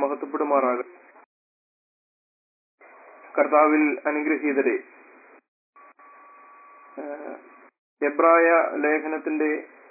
മഹത്വപ്പെടുമാറാകട്ടെ കർത്താവിൽ അനുഗ്രഹീതരെ ഏഹ്, എബ്രായ ലേഖനത്തിന്റെ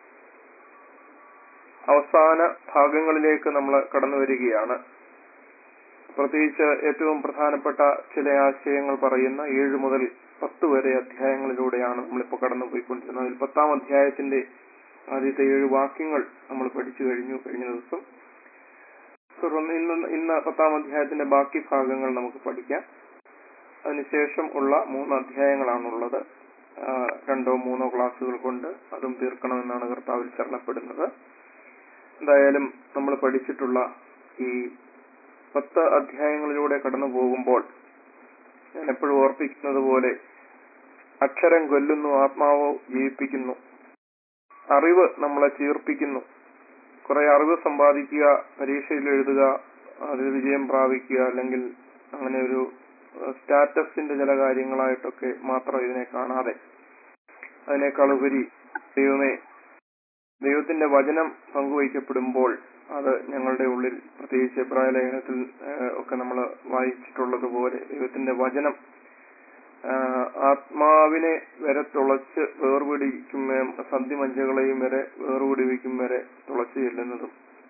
അവസാന ഭാഗങ്ങളിലേക്ക് നമ്മൾ കടന്നു വരികയാണ് പ്രത്യേകിച്ച് ഏറ്റവും പ്രധാനപ്പെട്ട ചില ആശയങ്ങൾ പറയുന്ന ഏഴ് മുതൽ പത്ത് വരെ അധ്യായങ്ങളിലൂടെയാണ് നമ്മളിപ്പോൾ കടന്നു പോയിക്കൊണ്ടിരുന്നത് അതിൽ പത്താം അധ്യായത്തിന്റെ ആദ്യത്തെ ഏഴ് വാക്യങ്ങൾ നമ്മൾ പഠിച്ചു കഴിഞ്ഞു കഴിഞ്ഞ ദിവസം തുടർന്ന് ഇന്ന് ഇന്ന് പത്താം അധ്യായത്തിന്റെ ബാക്കി ഭാഗങ്ങൾ നമുക്ക് പഠിക്കാം അതിനുശേഷം ഉള്ള മൂന്ന് അധ്യായങ്ങളാണുള്ളത് ആ, രണ്ടോ മൂന്നോ ക്ലാസ്സുകൾ കൊണ്ട് അതും തീർക്കണമെന്നാണ് കർത്താവിൽ ശരണപ്പെടുന്നത് എന്തായാലും നമ്മൾ പഠിച്ചിട്ടുള്ള ഈ പത്ത് അധ്യായങ്ങളിലൂടെ കടന്നു പോകുമ്പോൾ ഞാൻ എപ്പോഴും ഓർപ്പിക്കുന്നത് പോലെ അക്ഷരം കൊല്ലുന്നു ആത്മാവോ ജീവിപ്പിക്കുന്നു അറിവ് നമ്മളെ ചീർപ്പിക്കുന്നു കുറെ അറിവ് സമ്പാദിക്കുക പരീക്ഷയിൽ എഴുതുക അതിൽ വിജയം പ്രാപിക്കുക അല്ലെങ്കിൽ അങ്ങനെ ഒരു സ്റ്റാറ്റസിന്റെ ചില കാര്യങ്ങളായിട്ടൊക്കെ മാത്രം ഇതിനെ കാണാതെ അതിനേക്കാൾ ഉപരി ദൈവമേ ദൈവത്തിന്റെ വചനം പങ്കുവയ്ക്കപ്പെടുമ്പോൾ അത് ഞങ്ങളുടെ ഉള്ളിൽ പ്രത്യേകിച്ച് എബ്രായ ലേഖനത്തിൽ ഏഹ്, ഒക്കെ നമ്മൾ വായിച്ചിട്ടുള്ളതുപോലെ ദൈവത്തിന്റെ വചനം ആഹ്, ആത്മാവിനെ വരെ തുളച്ച് വേർപിടിക്കും വേ- സന്ധിമഞ്ചകളെയും വരെ വേർപിടിവിക്കും വരെ തുളച്ചു ചെല്ലുന്നതും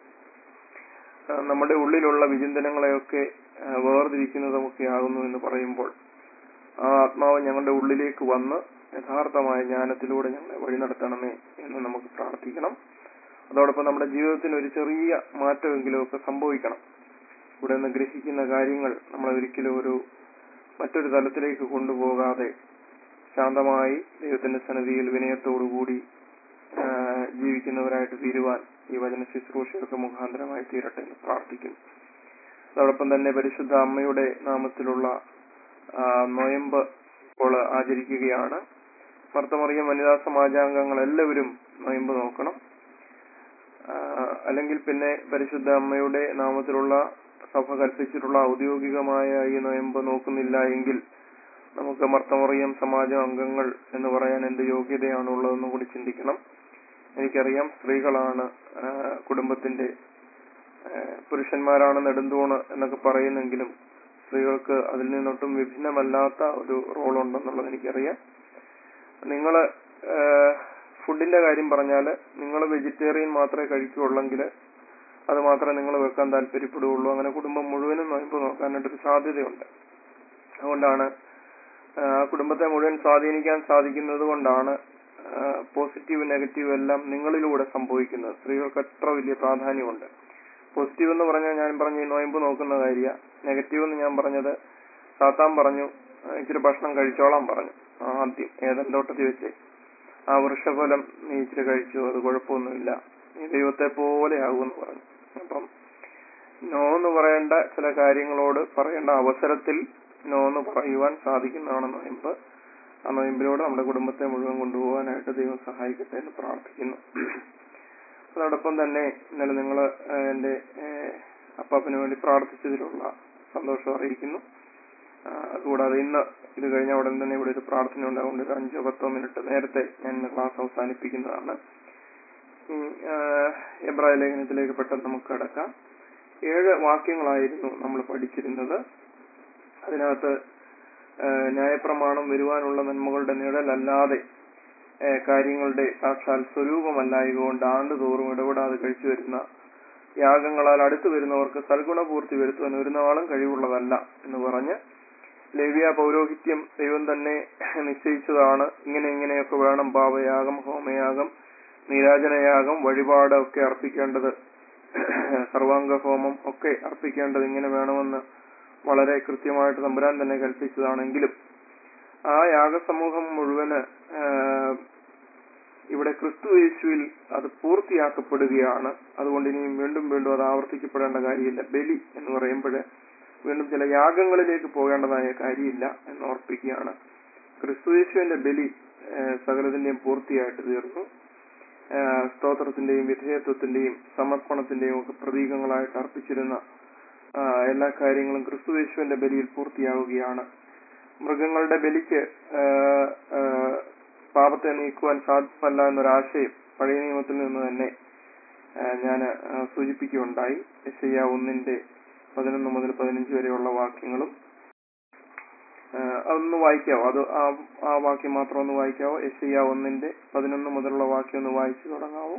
ആഹ്, നമ്മുടെ ഉള്ളിലുള്ള വിചിന്തനങ്ങളെയൊക്കെ ആഹ്, വേർതിരിക്കുന്നതുമൊക്കെ ആകുന്നു എന്ന് പറയുമ്പോൾ ആ ആത്മാവ് ഞങ്ങളുടെ ഉള്ളിലേക്ക് വന്ന് യഥാർത്ഥമായ ജ്ഞാനത്തിലൂടെ ഞങ്ങളെ വഴി നടത്തണമേ എന്ന് നമുക്ക് പ്രാർത്ഥിക്കണം അതോടൊപ്പം നമ്മുടെ ജീവിതത്തിന് ഒരു ചെറിയ മാറ്റമെങ്കിലും ഒക്കെ സംഭവിക്കണം ഇവിടെ നിന്ന് ഗ്രഹിക്കുന്ന കാര്യങ്ങൾ നമ്മളെ ഒരിക്കലും ഒരു മറ്റൊരു തലത്തിലേക്ക് കൊണ്ടുപോകാതെ ശാന്തമായി ദൈവത്തിന്റെ സന്നിധിയിൽ വിനയത്തോടുകൂടി ആ, ജീവിക്കുന്നവരായിട്ട് തീരുവാൻ ഈ വചന ശുശ്രൂഷയൊക്കെ മുഖാന്തരമായി തീരട്ടെ എന്ന് പ്രാർത്ഥിക്കുന്നു അതോടൊപ്പം തന്നെ പരിശുദ്ധ അമ്മയുടെ നാമത്തിലുള്ള ആ, നൊയമ്പ് ഇപ്പോൾ ആചരിക്കുകയാണ് മർത്തമറിയം വനിതാ സമാജാംഗങ്ങൾ എല്ലാവരും നൊയമ്പ് നോക്കണം ആ, അല്ലെങ്കിൽ പിന്നെ പരിശുദ്ധ അമ്മയുടെ നാമത്തിലുള്ള സഭ കൽപ്പിച്ചിട്ടുള്ള ഔദ്യോഗികമായ ഈ നൊയമ്പ് നോക്കുന്നില്ല എങ്കിൽ നമുക്ക് മർത്തമറിയം സമാജം അംഗങ്ങൾ എന്ന് പറയാൻ എന്ത് യോഗ്യതയാണുള്ളതെന്നും കൂടി ചിന്തിക്കണം എനിക്കറിയാം സ്ത്രീകളാണ് ആ, കുടുംബത്തിന്റെ ആ, പുരുഷന്മാരാണ് നെടുന്തൂണ് എന്നൊക്കെ പറയുന്നെങ്കിലും സ്ത്രീകൾക്ക് അതിൽ നിന്നൊട്ടും വിഭിന്നമല്ലാത്ത ഒരു റോൾ ഉണ്ടെന്നുള്ളത് എനിക്കറിയാം നിങ്ങൾ ഫുഡിന്റെ കാര്യം പറഞ്ഞാൽ നിങ്ങൾ വെജിറ്റേറിയൻ മാത്രമേ കഴിക്കുകയുള്ളെങ്കിൽ അത് മാത്രമേ നിങ്ങൾ വെക്കാൻ താല്പര്യപ്പെടുകയുള്ളൂ അങ്ങനെ കുടുംബം മുഴുവനും നോയമ്പ് നോക്കാനായിട്ടൊരു സാധ്യതയുണ്ട് അതുകൊണ്ടാണ് ആ കുടുംബത്തെ മുഴുവൻ സ്വാധീനിക്കാൻ സാധിക്കുന്നത് കൊണ്ടാണ് പോസിറ്റീവ് നെഗറ്റീവ് എല്ലാം നിങ്ങളിലൂടെ സംഭവിക്കുന്നത് സ്ത്രീകൾക്ക് അത്ര വലിയ പ്രാധാന്യമുണ്ട് പോസിറ്റീവ് എന്ന് പറഞ്ഞാൽ ഞാൻ പറഞ്ഞ ഈ നോയമ്പ് നോക്കുന്ന കാര്യ നെഗറ്റീവ് എന്ന് ഞാൻ പറഞ്ഞത് സാത്താൻ പറഞ്ഞു "ആ, ഇച്ചിരി ഭക്ഷണം കഴിച്ചോളാൻ പറഞ്ഞു ആദ്യം ഏതൻ തോട്ടത്തിൽ വെച്ച് ആ വൃക്ഷഫലം നീ ഇച്ചിരി കഴിച്ചു അത് കുഴപ്പമൊന്നുമില്ല നീ ദൈവത്തെ പോലെ ആകുമെന്ന് പറഞ്ഞു അപ്പം നോ എന്ന് പറയേണ്ട ചില കാര്യങ്ങളോട് പറയേണ്ട അവസരത്തിൽ നോ എന്ന് പറയുവാൻ സാധിക്കുന്നതാണ് നോയമ്പ് ആ നോയമ്പിലൂടെ നമ്മുടെ കുടുംബത്തെ മുഴുവൻ കൊണ്ടുപോകാനായിട്ട് ദൈവം സഹായിക്കട്ടെ എന്ന് പ്രാർത്ഥിക്കുന്നു അതോടൊപ്പം തന്നെ ഇന്നലെ നിങ്ങൾ എന്റെ ഏഹ്, അപ്പാപ്പന് വേണ്ടി പ്രാർത്ഥിച്ചതിലുള്ള സന്തോഷം അറിയിക്കുന്നു ആ, അതുകൂടാതെ ഇന്ന് ഇത് കഴിഞ്ഞ ഉടൻ തന്നെ ഇവിടെ ഒരു പ്രാർത്ഥന ഉണ്ടാകുകൊണ്ട് ഒരു അഞ്ചോ പത്തോ മിനിറ്റ് നേരത്തെ ഞാൻ ഇന്ന് ക്ലാസ് അവസാനിപ്പിക്കുന്നതാണ് ഉം, ആ, എബ്രായ ലേഖനത്തിലേക്ക് പെട്ടെന്ന് നമുക്ക് കടക്കാം ഏഴ് വാക്യങ്ങളായിരുന്നു നമ്മൾ പഠിച്ചിരുന്നത് അതിനകത്ത് ആ, ന്യായപ്രമാണം വരുവാനുള്ള നന്മകളുടെ നിഴലല്ലാതെ ആ, കാര്യങ്ങളുടെ സാക്ഷാൽ സ്വരൂപമല്ലായതുകൊണ്ട് ആണ്ടുതോറും ഇടപെടാതെ കഴിച്ചു വരുന്ന യാഗങ്ങളാൽ അടുത്തു വരുന്നവർക്ക് സൽഗുണപൂർത്തി വരുത്തുവാൻ ഒരു നാളും കഴിവുള്ളതല്ല എന്ന് പറഞ്ഞ് ലേവ്യ പൗരോഹിത്യം ദൈവം തന്നെ നിശ്ചയിച്ചതാണ് ഇങ്ങനെ ഇങ്ങനെയൊക്കെ വേണം പാപയാഗം ഹോമയാഗം നീരാജനയാഗം വഴിപാട് ഒക്കെ അർപ്പിക്കേണ്ടത് സർവാംഗ ഹോമം ഒക്കെ അർപ്പിക്കേണ്ടത് ഇങ്ങനെ വേണമെന്ന് വളരെ കൃത്യമായിട്ട് തമ്പുരാൻ തന്നെ കൽപ്പിച്ചതാണെങ്കിലും ആ യാഗസമൂഹം മുഴുവന് ആഹ്, ഇവിടെ ക്രിസ്തു യേശുവിൽ അത് പൂർത്തിയാക്കപ്പെടുകയാണ് അതുകൊണ്ട് ഇനിയും വീണ്ടും വീണ്ടും അത് ആവർത്തിക്കപ്പെടേണ്ട കാര്യമില്ല ബലി എന്ന് പറയുമ്പോൾ വീണ്ടും ചില യാഗങ്ങളിലേക്ക് പോകേണ്ടതായ കാര്യമില്ല എന്ന് ഓർപ്പിക്കുകയാണ് ക്രിസ്തു യേശുവിന്റെ ബലി ആഹ്, സകലതിന്റെയും പൂർത്തിയായിട്ട് തീർന്നു ആഹ്, സ്തോത്രത്തിന്റെയും വിധേയത്വത്തിന്റെയും സമർപ്പണത്തിന്റെയും ഒക്കെ പ്രതീകങ്ങളായിട്ട് അർപ്പിച്ചിരുന്ന ആഹ്, എല്ലാ കാര്യങ്ങളും ക്രിസ്തു യേശുവിന്റെ ബലിയിൽ പൂർത്തിയാവുകയാണ് മൃഗങ്ങളുടെ ബലിക്ക് ആഹ്, ആഹ്, പാപത്തെ നീക്കുവാൻ സാധ്യമല്ല എന്നൊരാശയം പഴയ നിയമത്തിൽ നിന്ന് തന്നെ ഞാൻ സൂചിപ്പിക്കുകയുണ്ടായി യശയ്യ ഒന്നിന്റെ പതിനൊന്ന് മുതൽ പതിനഞ്ച് വരെയുള്ള വാക്യങ്ങളും ആ, അതൊന്ന് വായിക്കാവോ അത് ആ ആ വാക്യം മാത്രം ഒന്ന് വായിക്കാവോ യശയ്യ ഒന്നിന്റെ പതിനൊന്ന് മുതലുള്ള വാക്യം ഒന്ന് വായിച്ചു തുടങ്ങാവോ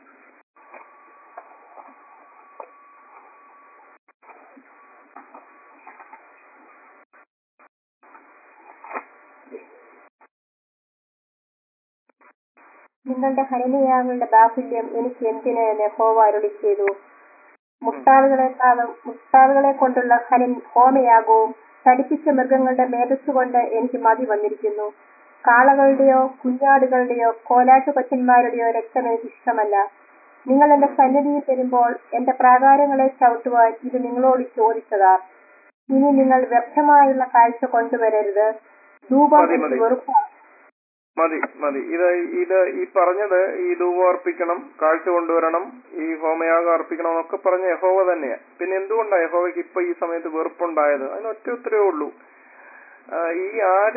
നിങ്ങളുടെ ഹനനയാങ്ങളുടെ ബാഹുല്യം എനിക്ക് എന്തിന് എന്ന് യഹോവ അരുളി ചെയ്തു മുട്ടാളുകളെക്കാളും മുട്ടാളുകളെ കൊണ്ടുള്ള ഹനൻ ഹോമയാകവും തടിപ്പിച്ച മൃഗങ്ങളുടെ മേധസ് കൊണ്ട് എനിക്ക് മതി വന്നിരിക്കുന്നു കാളകളുടെയോ കുഞ്ഞാടുകളുടെയോ കോലാട്ടു കൊച്ചന്മാരുടെയോ രക്തം എനിക്ക് ഇഷ്ടമല്ല നിങ്ങൾ എന്റെ സന്നിധിയിൽ വരുമ്പോൾ എന്റെ പ്രാകാരങ്ങളെ ചവിട്ടുവാൻ ഇത് നിങ്ങളോട് ചോദിച്ചതാ ഇനി നിങ്ങൾ വ്യർത്ഥമായുള്ള കാഴ്ച കൊണ്ടുവരരുത് ധൂപം മതി, എനിക്ക് മതി. വെറുപ്പാണ് മതി മതി ഇത് ഇത് ഈ പറഞ്ഞത് ഈ ധൂപം അർപ്പിക്കണം കാഴ്ച കൊണ്ടുവരണം ഈ ഹോമയാഗം അർപ്പിക്കണം എന്നൊക്കെ പറഞ്ഞ യഹോവ തന്നെയാ പിന്നെ എന്തുകൊണ്ടാണ് യഹോവയ്ക്ക് ഇപ്പൊ ഈ സമയത്ത് വെറുപ്പുണ്ടായത് അതിന് ഒറ്റ ഉത്തരവേ ഉള്ളൂ ആ, ഈ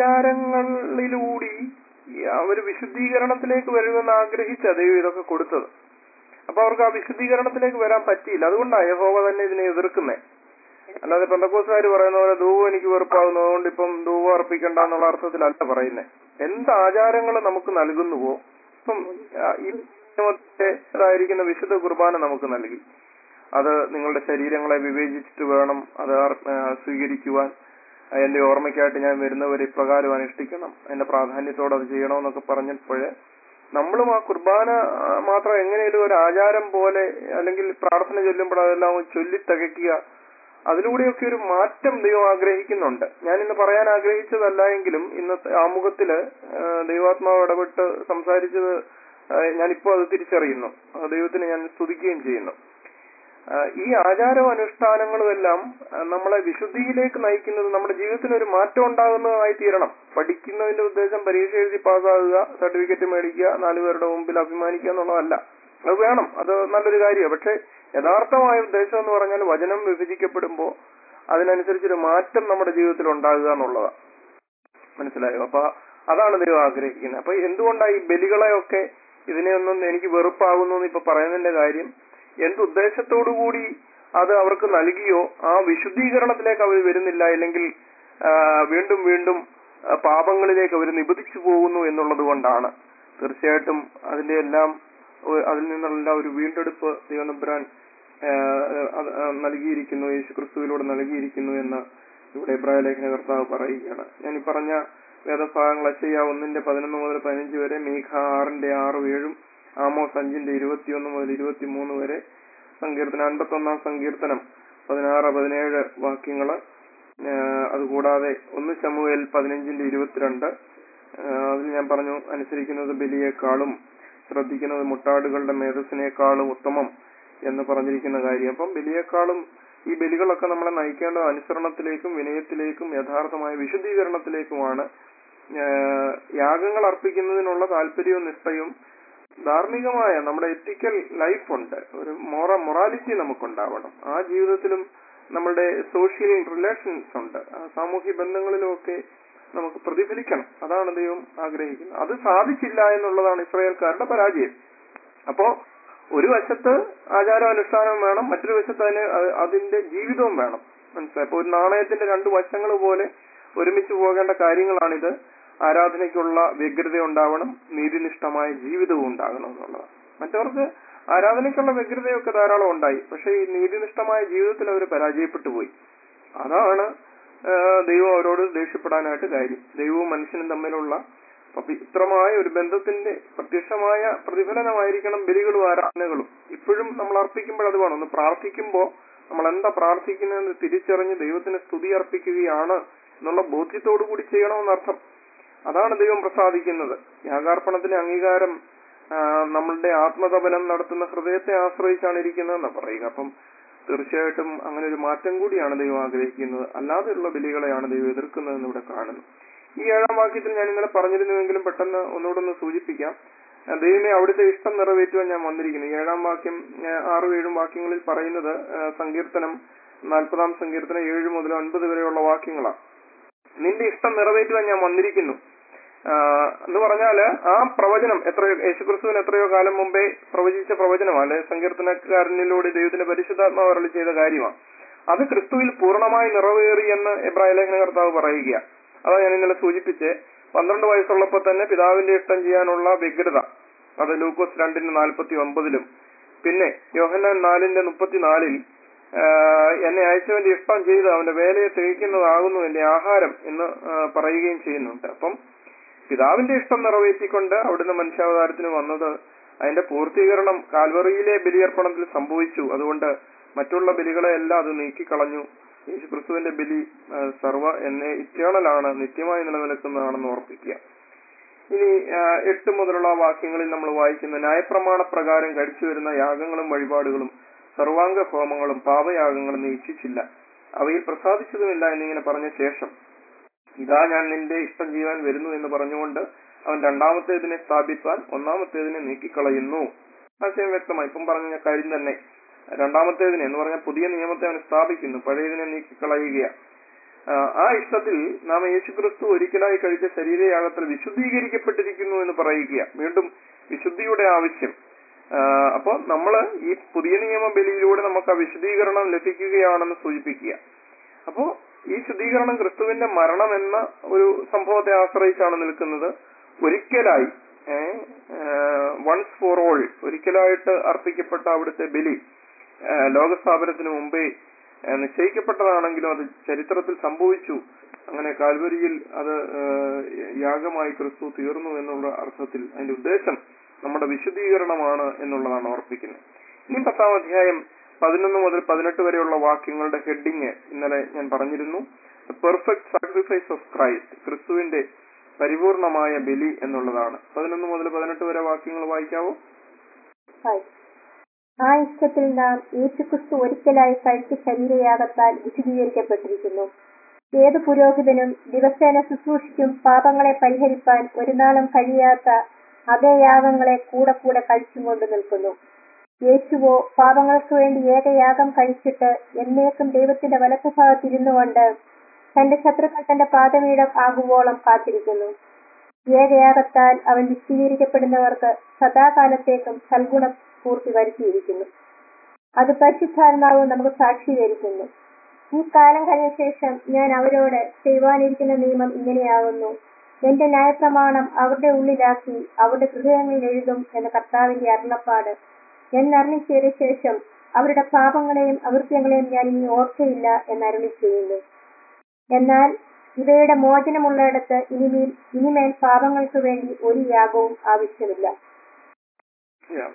ആചാരങ്ങളിലൂടി ഈ അവര് വിശുദ്ധീകരണത്തിലേക്ക് വരുമെന്ന് ആഗ്രഹിച്ച ദൈവം ഇതൊക്കെ കൊടുത്തത് അപ്പൊ അവർക്ക് ആ വിശുദ്ധീകരണത്തിലേക്ക് വരാൻ പറ്റിയില്ല അതുകൊണ്ടാണ് യഹോവ തന്നെ ഇതിനെ എതിർക്കുന്നേ അല്ലാതെ പെന്തക്കോസുകാർ പറയുന്ന പോലെ ധൂവം എനിക്ക് വെറുപ്പാകുന്നു അതുകൊണ്ട് ഇപ്പം ധൂവം അർപ്പിക്കണ്ട എന്നുള്ള അർത്ഥത്തിലല്ല പറയുന്നത് എന്ത് ആചാരങ്ങൾ നമുക്ക് നൽകുന്നുവോ ഇപ്പം ആ, ഈ നിയമത്തിലായിരിക്കുന്ന വിശുദ്ധ കുർബാന നമുക്ക് നൽകി അത് നിങ്ങളുടെ ശരീരങ്ങളെ വിവേചിച്ചിട്ട് വേണം അത് അർ- ആ, സ്വീകരിക്കുവാൻ ആ, എന്റെ ഓർമ്മയ്ക്കായിട്ട് ഞാൻ വരുന്നവരെ ഇപ്രകാരം അനുഷ്ഠിക്കണം എന്റെ പ്രാധാന്യത്തോടെ അത് ചെയ്യണമെന്നൊക്കെ പറഞ്ഞപ്പോഴ് നമ്മളും ആ കുർബാന ആ, മാത്രം എങ്ങനെയും ഒരു ആചാരം പോലെ അല്ലെങ്കിൽ പ്രാർത്ഥന ചൊല്ലുമ്പോൾ അതെല്ലാം ഒന്ന് ചൊല്ലി തികയ്ക്കുക അതിലൂടെയൊക്കെ ഒരു മാറ്റം ദൈവം ആഗ്രഹിക്കുന്നുണ്ട് ഞാൻ ഇന്ന് പറയാൻ ആഗ്രഹിച്ചതല്ല എങ്കിലും ഇന്നത്തെ ആമുഖത്തില് ആ, ദൈവാത്മാവ് ഇടപെട്ട് സംസാരിച്ചത് ആ, ഞാനിപ്പോ അത് തിരിച്ചറിയുന്നു ആ, ദൈവത്തിന് ഞാൻ സ്തുതിക്കുകയും ചെയ്യുന്നു ആ, ഈ ആചാരവും അനുഷ്ഠാനങ്ങളും എല്ലാം ആ, നമ്മളെ വിശുദ്ധിയിലേക്ക് നയിക്കുന്നത് നമ്മുടെ ജീവിതത്തിന് ഒരു മാറ്റം ഉണ്ടാകുന്നതായി തീരണം പഠിക്കുന്നതിന്റെ ഉദ്ദേശം പരീക്ഷ എഴുതി പാസ്സാകുക സർട്ടിഫിക്കറ്റ് മേടിക്കുക നാലുപേരുടെ മുമ്പിൽ അഭിമാനിക്കുക എന്നുള്ളതല്ല അത് വേണം അത് നല്ലൊരു കാര്യമാണ് പക്ഷെ യഥാർത്ഥമായ ഉദ്ദേശം എന്ന് പറഞ്ഞാൽ വചനം വിഭജിക്കപ്പെടുമ്പോൾ അതിനനുസരിച്ചൊരു മാറ്റം നമ്മുടെ ജീവിതത്തിൽ ഉണ്ടാകുക എന്നുള്ളതാണ് മനസ്സിലായോ അപ്പൊ അതാണ് ദൈവം ആഗ്രഹിക്കുന്നത് അപ്പൊ എന്തുകൊണ്ടാണ് ഈ ബലികളെയൊക്കെ ഇതിനെയൊന്നും എനിക്ക് വെറുപ്പാകുന്നു എന്ന് ഇപ്പൊ പറയുന്നതിന്റെ കാര്യം എന്തുദ്ദേശത്തോടു കൂടി അത് അവർക്ക് നൽകിയോ ആ വിശുദ്ധീകരണത്തിലേക്ക് അവർ വരുന്നില്ല അല്ലെങ്കിൽ ആ, വീണ്ടും വീണ്ടും ആ, പാപങ്ങളിലേക്ക് അവർ നിബന്ധിച്ചു പോകുന്നു എന്നുള്ളത് കൊണ്ടാണ് തീർച്ചയായിട്ടും അതിന്റെ എല്ലാം ഒ- അതിൽ നിന്നുള്ള ഒരു വീണ്ടെടുപ്പ് ദൈവനമ്പുരാൻ നൽകിയിരിക്കുന്നു യേശു ക്രിസ്തുവിലൂടെ നൽകിയിരിക്കുന്നു എന്ന് ഇവിടെ ഇബ്രാഹിം ലേഖന കർത്താവ് പറയുകയാണ് ഞാൻ ഈ പറഞ്ഞ വേദഭാഗങ്ങൾ അശയ്യ ഒന്നിന്റെ പതിനൊന്ന് മുതൽ പതിനഞ്ച് വരെ മീഖ ആറിന്റെ ആറും ഏഴും ആമോസ് അഞ്ചിന്റെ ഇരുപത്തിയൊന്ന് മുതൽ ഇരുപത്തിമൂന്ന് വരെ സങ്കീർത്തനം അൻപത്തൊന്നാം സങ്കീർത്തനം പതിനാറ് പതിനേഴ് വാക്യങ്ങള് ആ, അതുകൂടാതെ ഒന്ന് ശമുവേൽ പതിനഞ്ചിന്റെ ഇരുപത്തിരണ്ട് ആ, അതിൽ ഞാൻ പറഞ്ഞു അനുസരിക്കുന്നത് ബലിയേക്കാളും ശ്രദ്ധിക്കുന്നത് മുട്ടാടുകളുടെ മേധസ്സിനേക്കാളും ഉത്തമം എന്ന് പറഞ്ഞിരിക്കുന്ന കാര്യം അപ്പം ബലിയേക്കാളും ഈ ബലികളൊക്കെ നമ്മളെ നയിക്കേണ്ടത് അനുസരണത്തിലേക്കും വിനയത്തിലേക്കും യഥാർത്ഥമായ വിശുദ്ധീകരണത്തിലേക്കുമാണ് ആഹ് യാഗങ്ങൾ അർപ്പിക്കുന്നതിനുള്ള താല്പര്യവും നിഷ്ഠയും ധാർമ്മികമായ നമ്മുടെ എത്തിക്കൽ ലൈഫുണ്ട് ഒരു മൊറ മൊറാലിറ്റി നമുക്കുണ്ടാവണം ആ ജീവിതത്തിലും നമ്മുടെ സോഷ്യൽ റിലേഷൻസ് ഉണ്ട് ആ സാമൂഹ്യ ബന്ധങ്ങളിലുമൊക്കെ നമുക്ക് പ്രതിഫലിക്കണം അതാണ് ദൈവം ആഗ്രഹിക്കുന്നത് അത് സാധിച്ചില്ല എന്നുള്ളതാണ് ഇസ്രായേൽക്കാരുടെ പരാജയം അപ്പോ ഒരു വശത്ത് ആചാരം അനുഷ്ഠാനവും വേണം മറ്റൊരു വശത്ത് അതിന് അ- അതിന്റെ ജീവിതവും വേണം മനസ്സിലായി അപ്പൊ ഒരു നാണയത്തിന്റെ രണ്ട് വശങ്ങൾ പോലെ ഒരുമിച്ച് പോകേണ്ട കാര്യങ്ങളാണിത് ആരാധനയ്ക്കുള്ള വ്യഗ്രത ഉണ്ടാവണം നീതിനിഷ്ഠമായ ജീവിതവും ഉണ്ടാകണം എന്നുള്ളതാണ് മറ്റവർക്ക് ആരാധനയ്ക്കുള്ള വ്യഗ്രതയൊക്കെ ധാരാളം ഉണ്ടായി പക്ഷെ ഈ നീതിനിഷ്ഠമായ ജീവിതത്തിൽ അവർ പരാജയപ്പെട്ടു പോയി അതാണ് ആ, ദൈവം അവരോട് ദേഷ്യപ്പെടാനായിട്ട് കാര്യം ദൈവവും മനുഷ്യനും തമ്മിലുള്ള പവിത്രമായ ഒരു ബന്ധത്തിന്റെ പ്രത്യക്ഷമായ പ്രതിഫലനമായിരിക്കണം ബലികളും ആരാധനകളും ഇപ്പോഴും നമ്മൾ അർപ്പിക്കുമ്പോൾ അത് വേണം ഒന്ന് പ്രാർത്ഥിക്കുമ്പോൾ നമ്മൾ എന്താ പ്രാർത്ഥിക്കുന്നതെന്ന് തിരിച്ചറിഞ്ഞ് ദൈവത്തിന് സ്തുതി അർപ്പിക്കുകയാണ് എന്നുള്ള ബോധ്യത്തോടു കൂടി ചെയ്യണമെന്നർത്ഥം അതാണ് ദൈവം പ്രസാദിക്കുന്നത് യാഗാർപ്പണത്തിന് അംഗീകാരം ആ, നമ്മളുടെ ആത്മതപനം നടത്തുന്ന ഹൃദയത്തെ ആശ്രയിച്ചാണ് ഇരിക്കുന്നതെന്ന് പറയുക അപ്പം തീർച്ചയായിട്ടും അങ്ങനെ ഒരു മാറ്റം കൂടിയാണ് ദൈവം ആഗ്രഹിക്കുന്നത് അല്ലാതെയുള്ള ബലികളെയാണ് ദൈവം എതിർക്കുന്നതെന്ന് ഇവിടെ കാണുന്നു ഈ ഏഴാം വാക്യത്തിൽ ഞാൻ ഇന്നലെ പറഞ്ഞിരുന്നുവെങ്കിലും പെട്ടെന്ന് ഒന്നുകൂടെ ഒന്ന് സൂചിപ്പിക്കാം ആ, ദൈവമേ അവിടുത്തെ ഇഷ്ടം നിറവേറ്റുവാൻ ഞാൻ വന്നിരിക്കുന്നു ഈ ഏഴാം വാക്യം ആ, ആറും ഏഴും വാക്യങ്ങളിൽ പറയുന്നത് ആ, സങ്കീർത്തനം നാൽപ്പതാം സങ്കീർത്തനം ഏഴ് മുതൽ ഒൻപത് വരെയുള്ള വാക്യങ്ങളാണ് നിന്റെ ഇഷ്ടം നിറവേറ്റുവാൻ ഞാൻ വന്നിരിക്കുന്നു ആ, എന്ന് പറഞ്ഞാല് ആ പ്രവചനം എത്രയോ യേശുക്രിസ്തുവിന് എത്രയോ കാലം മുമ്പേ പ്രവചിച്ച പ്രവചനമാണ് അല്ലെ സങ്കീർത്തനക്കാരനിലൂടെ ദൈവത്തിന്റെ പരിശുദ്ധാത്മാവ് അരളി ചെയ്ത കാര്യമാണ് അത് ക്രിസ്തുവിൽ പൂർണ്ണമായി നിറവേറി എന്ന് എബ്രാഹിം ലേഖന കർത്താവ് പറയുക അതാ ഞാൻ ഇന്നലെ സൂചിപ്പിച്ച് പന്ത്രണ്ട് വയസ്സുള്ളപ്പോൾ തന്നെ പിതാവിന്റെ ഇഷ്ടം ചെയ്യാനുള്ള വ്യഗ്രത അത് ലൂക്കോസ് രണ്ടിന്റെ നാൽപ്പത്തി ഒമ്പതിലും പിന്നെ യോഹന്നാൻ നാലിന്റെ മുപ്പത്തിനാലിൽ ആഹ് എന്നെ അയച്ചവന്റെ ഇഷ്ടം ചെയ്ത് അവന്റെ വേലയെ തികയ്ക്കുന്നതാകുന്നു എന്റെ ആഹാരം എന്ന് ആഹ് പറയുകയും ചെയ്യുന്നുണ്ട് അപ്പം പിതാവിന്റെ ഇഷ്ടം നിറവേറ്റിക്കൊണ്ട് അവിടുന്ന് മനുഷ്യാവതാരത്തിന് വന്നത് അതിന്റെ പൂർത്തീകരണം കാൽവറിയിലെ ബലിയർപ്പണത്തിൽ സംഭവിച്ചു അതുകൊണ്ട് മറ്റുള്ള ബലികളെല്ലാം അത് നീക്കിക്കളഞ്ഞു യേശു ക്രിസ്തുവിന്റെ ബലി ആഹ് സർവ എന്നെ ഇറ്റേണലാണ് നിത്യമായി നിലനിൽക്കുന്നതാണെന്ന് ഓർപ്പിക്കുക ഇനി ആഹ് എട്ട് മുതലുള്ള വാക്യങ്ങളിൽ നമ്മൾ വായിക്കുന്ന ന്യായപ്രമാണ പ്രകാരം കഴിച്ചു വരുന്ന യാഗങ്ങളും വഴിപാടുകളും സർവാംഗ ഹോമങ്ങളും പാപയാഗങ്ങളും നീ ഇച്ഛിച്ചില്ല അവയിൽ പ്രസാദിച്ചതുമില്ല എന്നിങ്ങനെ പറഞ്ഞ ശേഷം ഇതാ ഞാൻ നിന്റെ ഇഷ്ടം ചെയ്യാൻ വരുന്നു എന്ന് പറഞ്ഞുകൊണ്ട് അവൻ രണ്ടാമത്തേതിനെ സ്ഥാപിപ്പാൻ ഒന്നാമത്തേതിനെ നീക്കിക്കളയുന്നു ആശയം വ്യക്തമായി ഇപ്പം പറഞ്ഞ കാര്യം തന്നെ രണ്ടാമത്തേതിനെ എന്ന് പറഞ്ഞാൽ പുതിയ നിയമത്തെ അവൻ സ്ഥാപിക്കുന്നു പഴയതിനെ നീക്കിക്കളയുകയാണ് ആ, ആ ഇഷ്ടത്തിൽ നാം യേശുക്രിസ്തു ഒരിക്കലായി കഴിച്ച ശരീരയാഗത്തിൽ വിശുദ്ധീകരിക്കപ്പെട്ടിരിക്കുന്നു എന്ന് പറയുക വീണ്ടും വിശുദ്ധിയുടെ ആവശ്യം അപ്പോൾ നമ്മൾ ഈ പുതിയ നിയമ ബലിയിലൂടെ നമുക്ക് ആ വിശുദ്ധീകരണം ലഭിക്കുകയാണെന്ന് സൂചിപ്പിക്കുക അപ്പോ ഈ ശുദ്ധീകരണം ക്രിസ്തുവിന്റെ മരണം എന്ന ഒരു സംഭവത്തെ ആശ്രയിച്ചാണ് നിൽക്കുന്നത് ഒരിക്കലായി വൺസ് ഫോർ ഓൾ ഒരിക്കലായിട്ട് അർപ്പിക്കപ്പെട്ട അവിടുത്തെ ബലി ആ, ലോകസ്ഥാപനത്തിന് മുമ്പേ ആ, നിശ്ചയിക്കപ്പെട്ടതാണെങ്കിലും അത് ചരിത്രത്തിൽ സംഭവിച്ചു അങ്ങനെ കാൽവരിയിൽ അത് ആ, യാഗമായി ക്രിസ്തു തീർന്നു എന്നുള്ള അർത്ഥത്തിൽ അതിന്റെ ഉദ്ദേശം നമ്മുടെ വിശുദ്ധീകരണമാണ് എന്നുള്ളതാണ് ഓർപ്പിക്കുന്നത് ഇനി പത്താം അധ്യായം പതിനൊന്ന് മുതൽ പതിനെട്ട് വരെയുള്ള വാക്യങ്ങളുടെ ഹെഡിങ് ഇന്നലെ ഞാൻ പറഞ്ഞിരുന്നു പെർഫെക്റ്റ് സാക്രിഫൈസ് ഓഫ് ക്രൈസ്റ്റ് ക്രിസ്തുവിന്റെ പരിപൂർണമായ ബലി എന്നുള്ളതാണ് പതിനൊന്ന് മുതൽ പതിനെട്ട് വരെ വാക്യങ്ങൾ വായിക്കാവോ ഹായ്. ആ ഇഷ്ടത്തിൽ നാം യേശുക്രിസ്തു ഒരിക്കലായി കഴിച്ച ശരീരയാഗത്താൽ വിശദീകരിക്കപ്പെട്ടിരിക്കുന്നു ഏത് പുരോഹിതനും ദിവസേന ശുശ്രൂഷിക്കും പാപങ്ങളെ പരിഹരിപ്പാൻ ഒരു നാളും കഴിയാത്ത അതേ യാഗങ്ങളെ കൂടെ കൂടെ കഴിച്ചും കൊണ്ട് നിൽക്കുന്നു യേശുവോ പാപങ്ങൾക്ക് വേണ്ടി ഏകയാഗം കഴിച്ചിട്ട് എന്നേക്കും ദൈവത്തിന്റെ വലത്തുഭാഗത്തിരുന്നു കൊണ്ട് തന്റെ ശത്രുക്കൾ തന്റെ പാദമീടം ആകുവോളം കാത്തിരിക്കുന്നു ഏകയാഗത്താൽ അവൻ വിശദീകരിക്കപ്പെടുന്നവർക്ക് സദാകാലത്തേക്കും സൽഗുണ പൂർത്തി വരുത്തിയിരിക്കുന്നു അത് പരിശുദ്ധാത്മാവ് നമുക്ക് സാക്ഷീകരിക്കുന്നു ഈ കാലം കഴിഞ്ഞ ശേഷം ഞാൻ അവരോട് ചെയ്യുവാനിരിക്കുന്ന നിയമം ഇങ്ങനെയാകുന്നു എന്റെ ന്യായപ്രമാണം അവരുടെ ഉള്ളിലാക്കി അവരുടെ ഹൃദയങ്ങളിൽ എഴുതും എന്ന കർത്താവിന്റെ അരുളപ്പാട് എന്നറിഞ്ഞു ചെയ്ത ശേഷം അവരുടെ പാപങ്ങളെയും അകൃത്യങ്ങളെയും ഞാൻ ഇനി ഓർക്കയില്ല എന്നരുളി ചെയ്യുന്നു എന്നാൽ ഇവയുടെ മോചനമുള്ളിടത്ത് ഇനിമേൽ ഇനിമേൽ പാപങ്ങൾക്ക് വേണ്ടി ഒരു യാഗവും ആവശ്യമില്ല Yeah.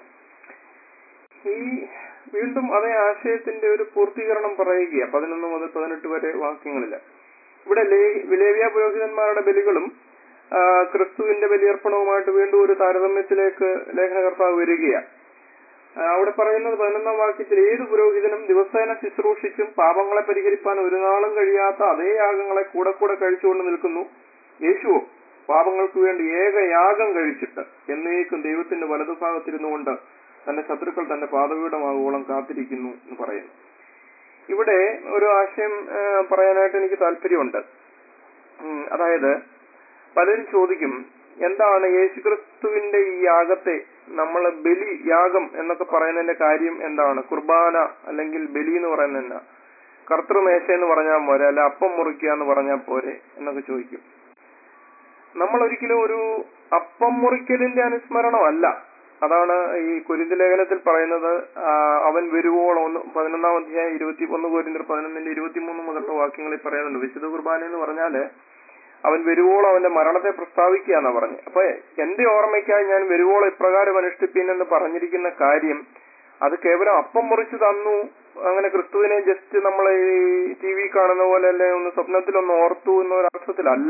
ഈ വീണ്ടും അതേ ആശയത്തിന്റെ ഒരു പൂർത്തീകരണം പറയുക പതിനൊന്ന് മുതൽ പതിനെട്ട് വരെ വാക്യങ്ങളില് ഇവിടെ ലേ- ലേവ്യ പുരോഹിതന്മാരുടെ ബലികളും ആ, ക്രിസ്തുവിന്റെ ബലിയർപ്പണവുമായിട്ട് വീണ്ടും ഒരു താരതമ്യത്തിലേക്ക് ലേഖനകർത്താവ് വരികയാണ് ആ, അവിടെ പറയുന്നത് പതിനൊന്നാം വാക്യത്തിൽ ഏത് പുരോഹിതനും ദിവസേന ശുശ്രൂഷിച്ചും പാപങ്ങളെ പരിഹരിപ്പാൻ ഒരു നാളും കഴിയാത്ത അതേ യാഗങ്ങളെ കൂടെ കൂടെ കഴിച്ചുകൊണ്ട് നിൽക്കുന്നു യേശുവോ പാപങ്ങൾക്ക് വേണ്ടി ഏക യാഗം കഴിച്ചിട്ട് എന്നേക്കും ദൈവത്തിന്റെ വലതുഭാഗത്തിരുന്നുകൊണ്ട് തന്റെ ശത്രുക്കൾ തന്റെ പാതപീഠമാകുവോളം കാത്തിരിക്കുന്നു എന്ന് പറയുന്നു ഇവിടെ ഒരു ആശയം ആ, പറയാനായിട്ട് എനിക്ക് താല്പര്യമുണ്ട് ഉം, അതായത് പലരും ചോദിക്കും എന്താണ് യേശുക്രിസ്തുവിന്റെ ഈ യാഗത്തെ നമ്മൾ ബലി യാഗം എന്നൊക്കെ പറയുന്നതിന്റെ കാര്യം എന്താണ് കുർബാന അല്ലെങ്കിൽ ബലി എന്ന് പറയുന്നത് എന്നാ കർത്തൃമേശ എന്ന് പറഞ്ഞാൽ പോരെ അല്ല അപ്പം മുറിക്കുക എന്ന് പറഞ്ഞാൽ പോരെ എന്നൊക്കെ ചോദിക്കും നമ്മൾ ഒരിക്കലും ഒരു അപ്പം മുറിക്കലിന്റെ അനുസ്മരണമല്ല അതാണ് ഈ കുരിന്ത ലേഖനത്തിൽ പറയുന്നത് ആ, അവൻ വരുവോളം ഒന്ന് പതിനൊന്നാം അധ്യായം ഇരുപത്തി ഒന്ന് കോരിന്തർ പതിനൊന്നിന്റെ ഇരുപത്തിമൂന്ന് മുതലുള്ള വാക്യങ്ങളിൽ പറയുന്നുണ്ട് വിശുദ്ധ കുർബാന എന്ന് പറഞ്ഞാല് അവൻ വരുവോളം അവന്റെ മരണത്തെ പ്രസ്താവിക്കുക എന്നാ പറഞ്ഞു അപ്പൊ എന്റെ ഓർമ്മയ്ക്കായി ഞാൻ വരുവോളം ഇപ്രകാരം അനുഷ്ഠിപ്പിൻ എന്ന് പറഞ്ഞിരിക്കുന്ന കാര്യം അത് കേവലം അപ്പം മുറിച്ച് തന്നു അങ്ങനെ ക്രിസ്തുവിനെ ജസ്റ്റ് നമ്മൾ ഈ ടി വി കാണുന്ന പോലെ അല്ലെ ഒന്ന് സ്വപ്നത്തിലൊന്ന് ഓർത്തു എന്നൊരർത്ഥത്തിലല്ല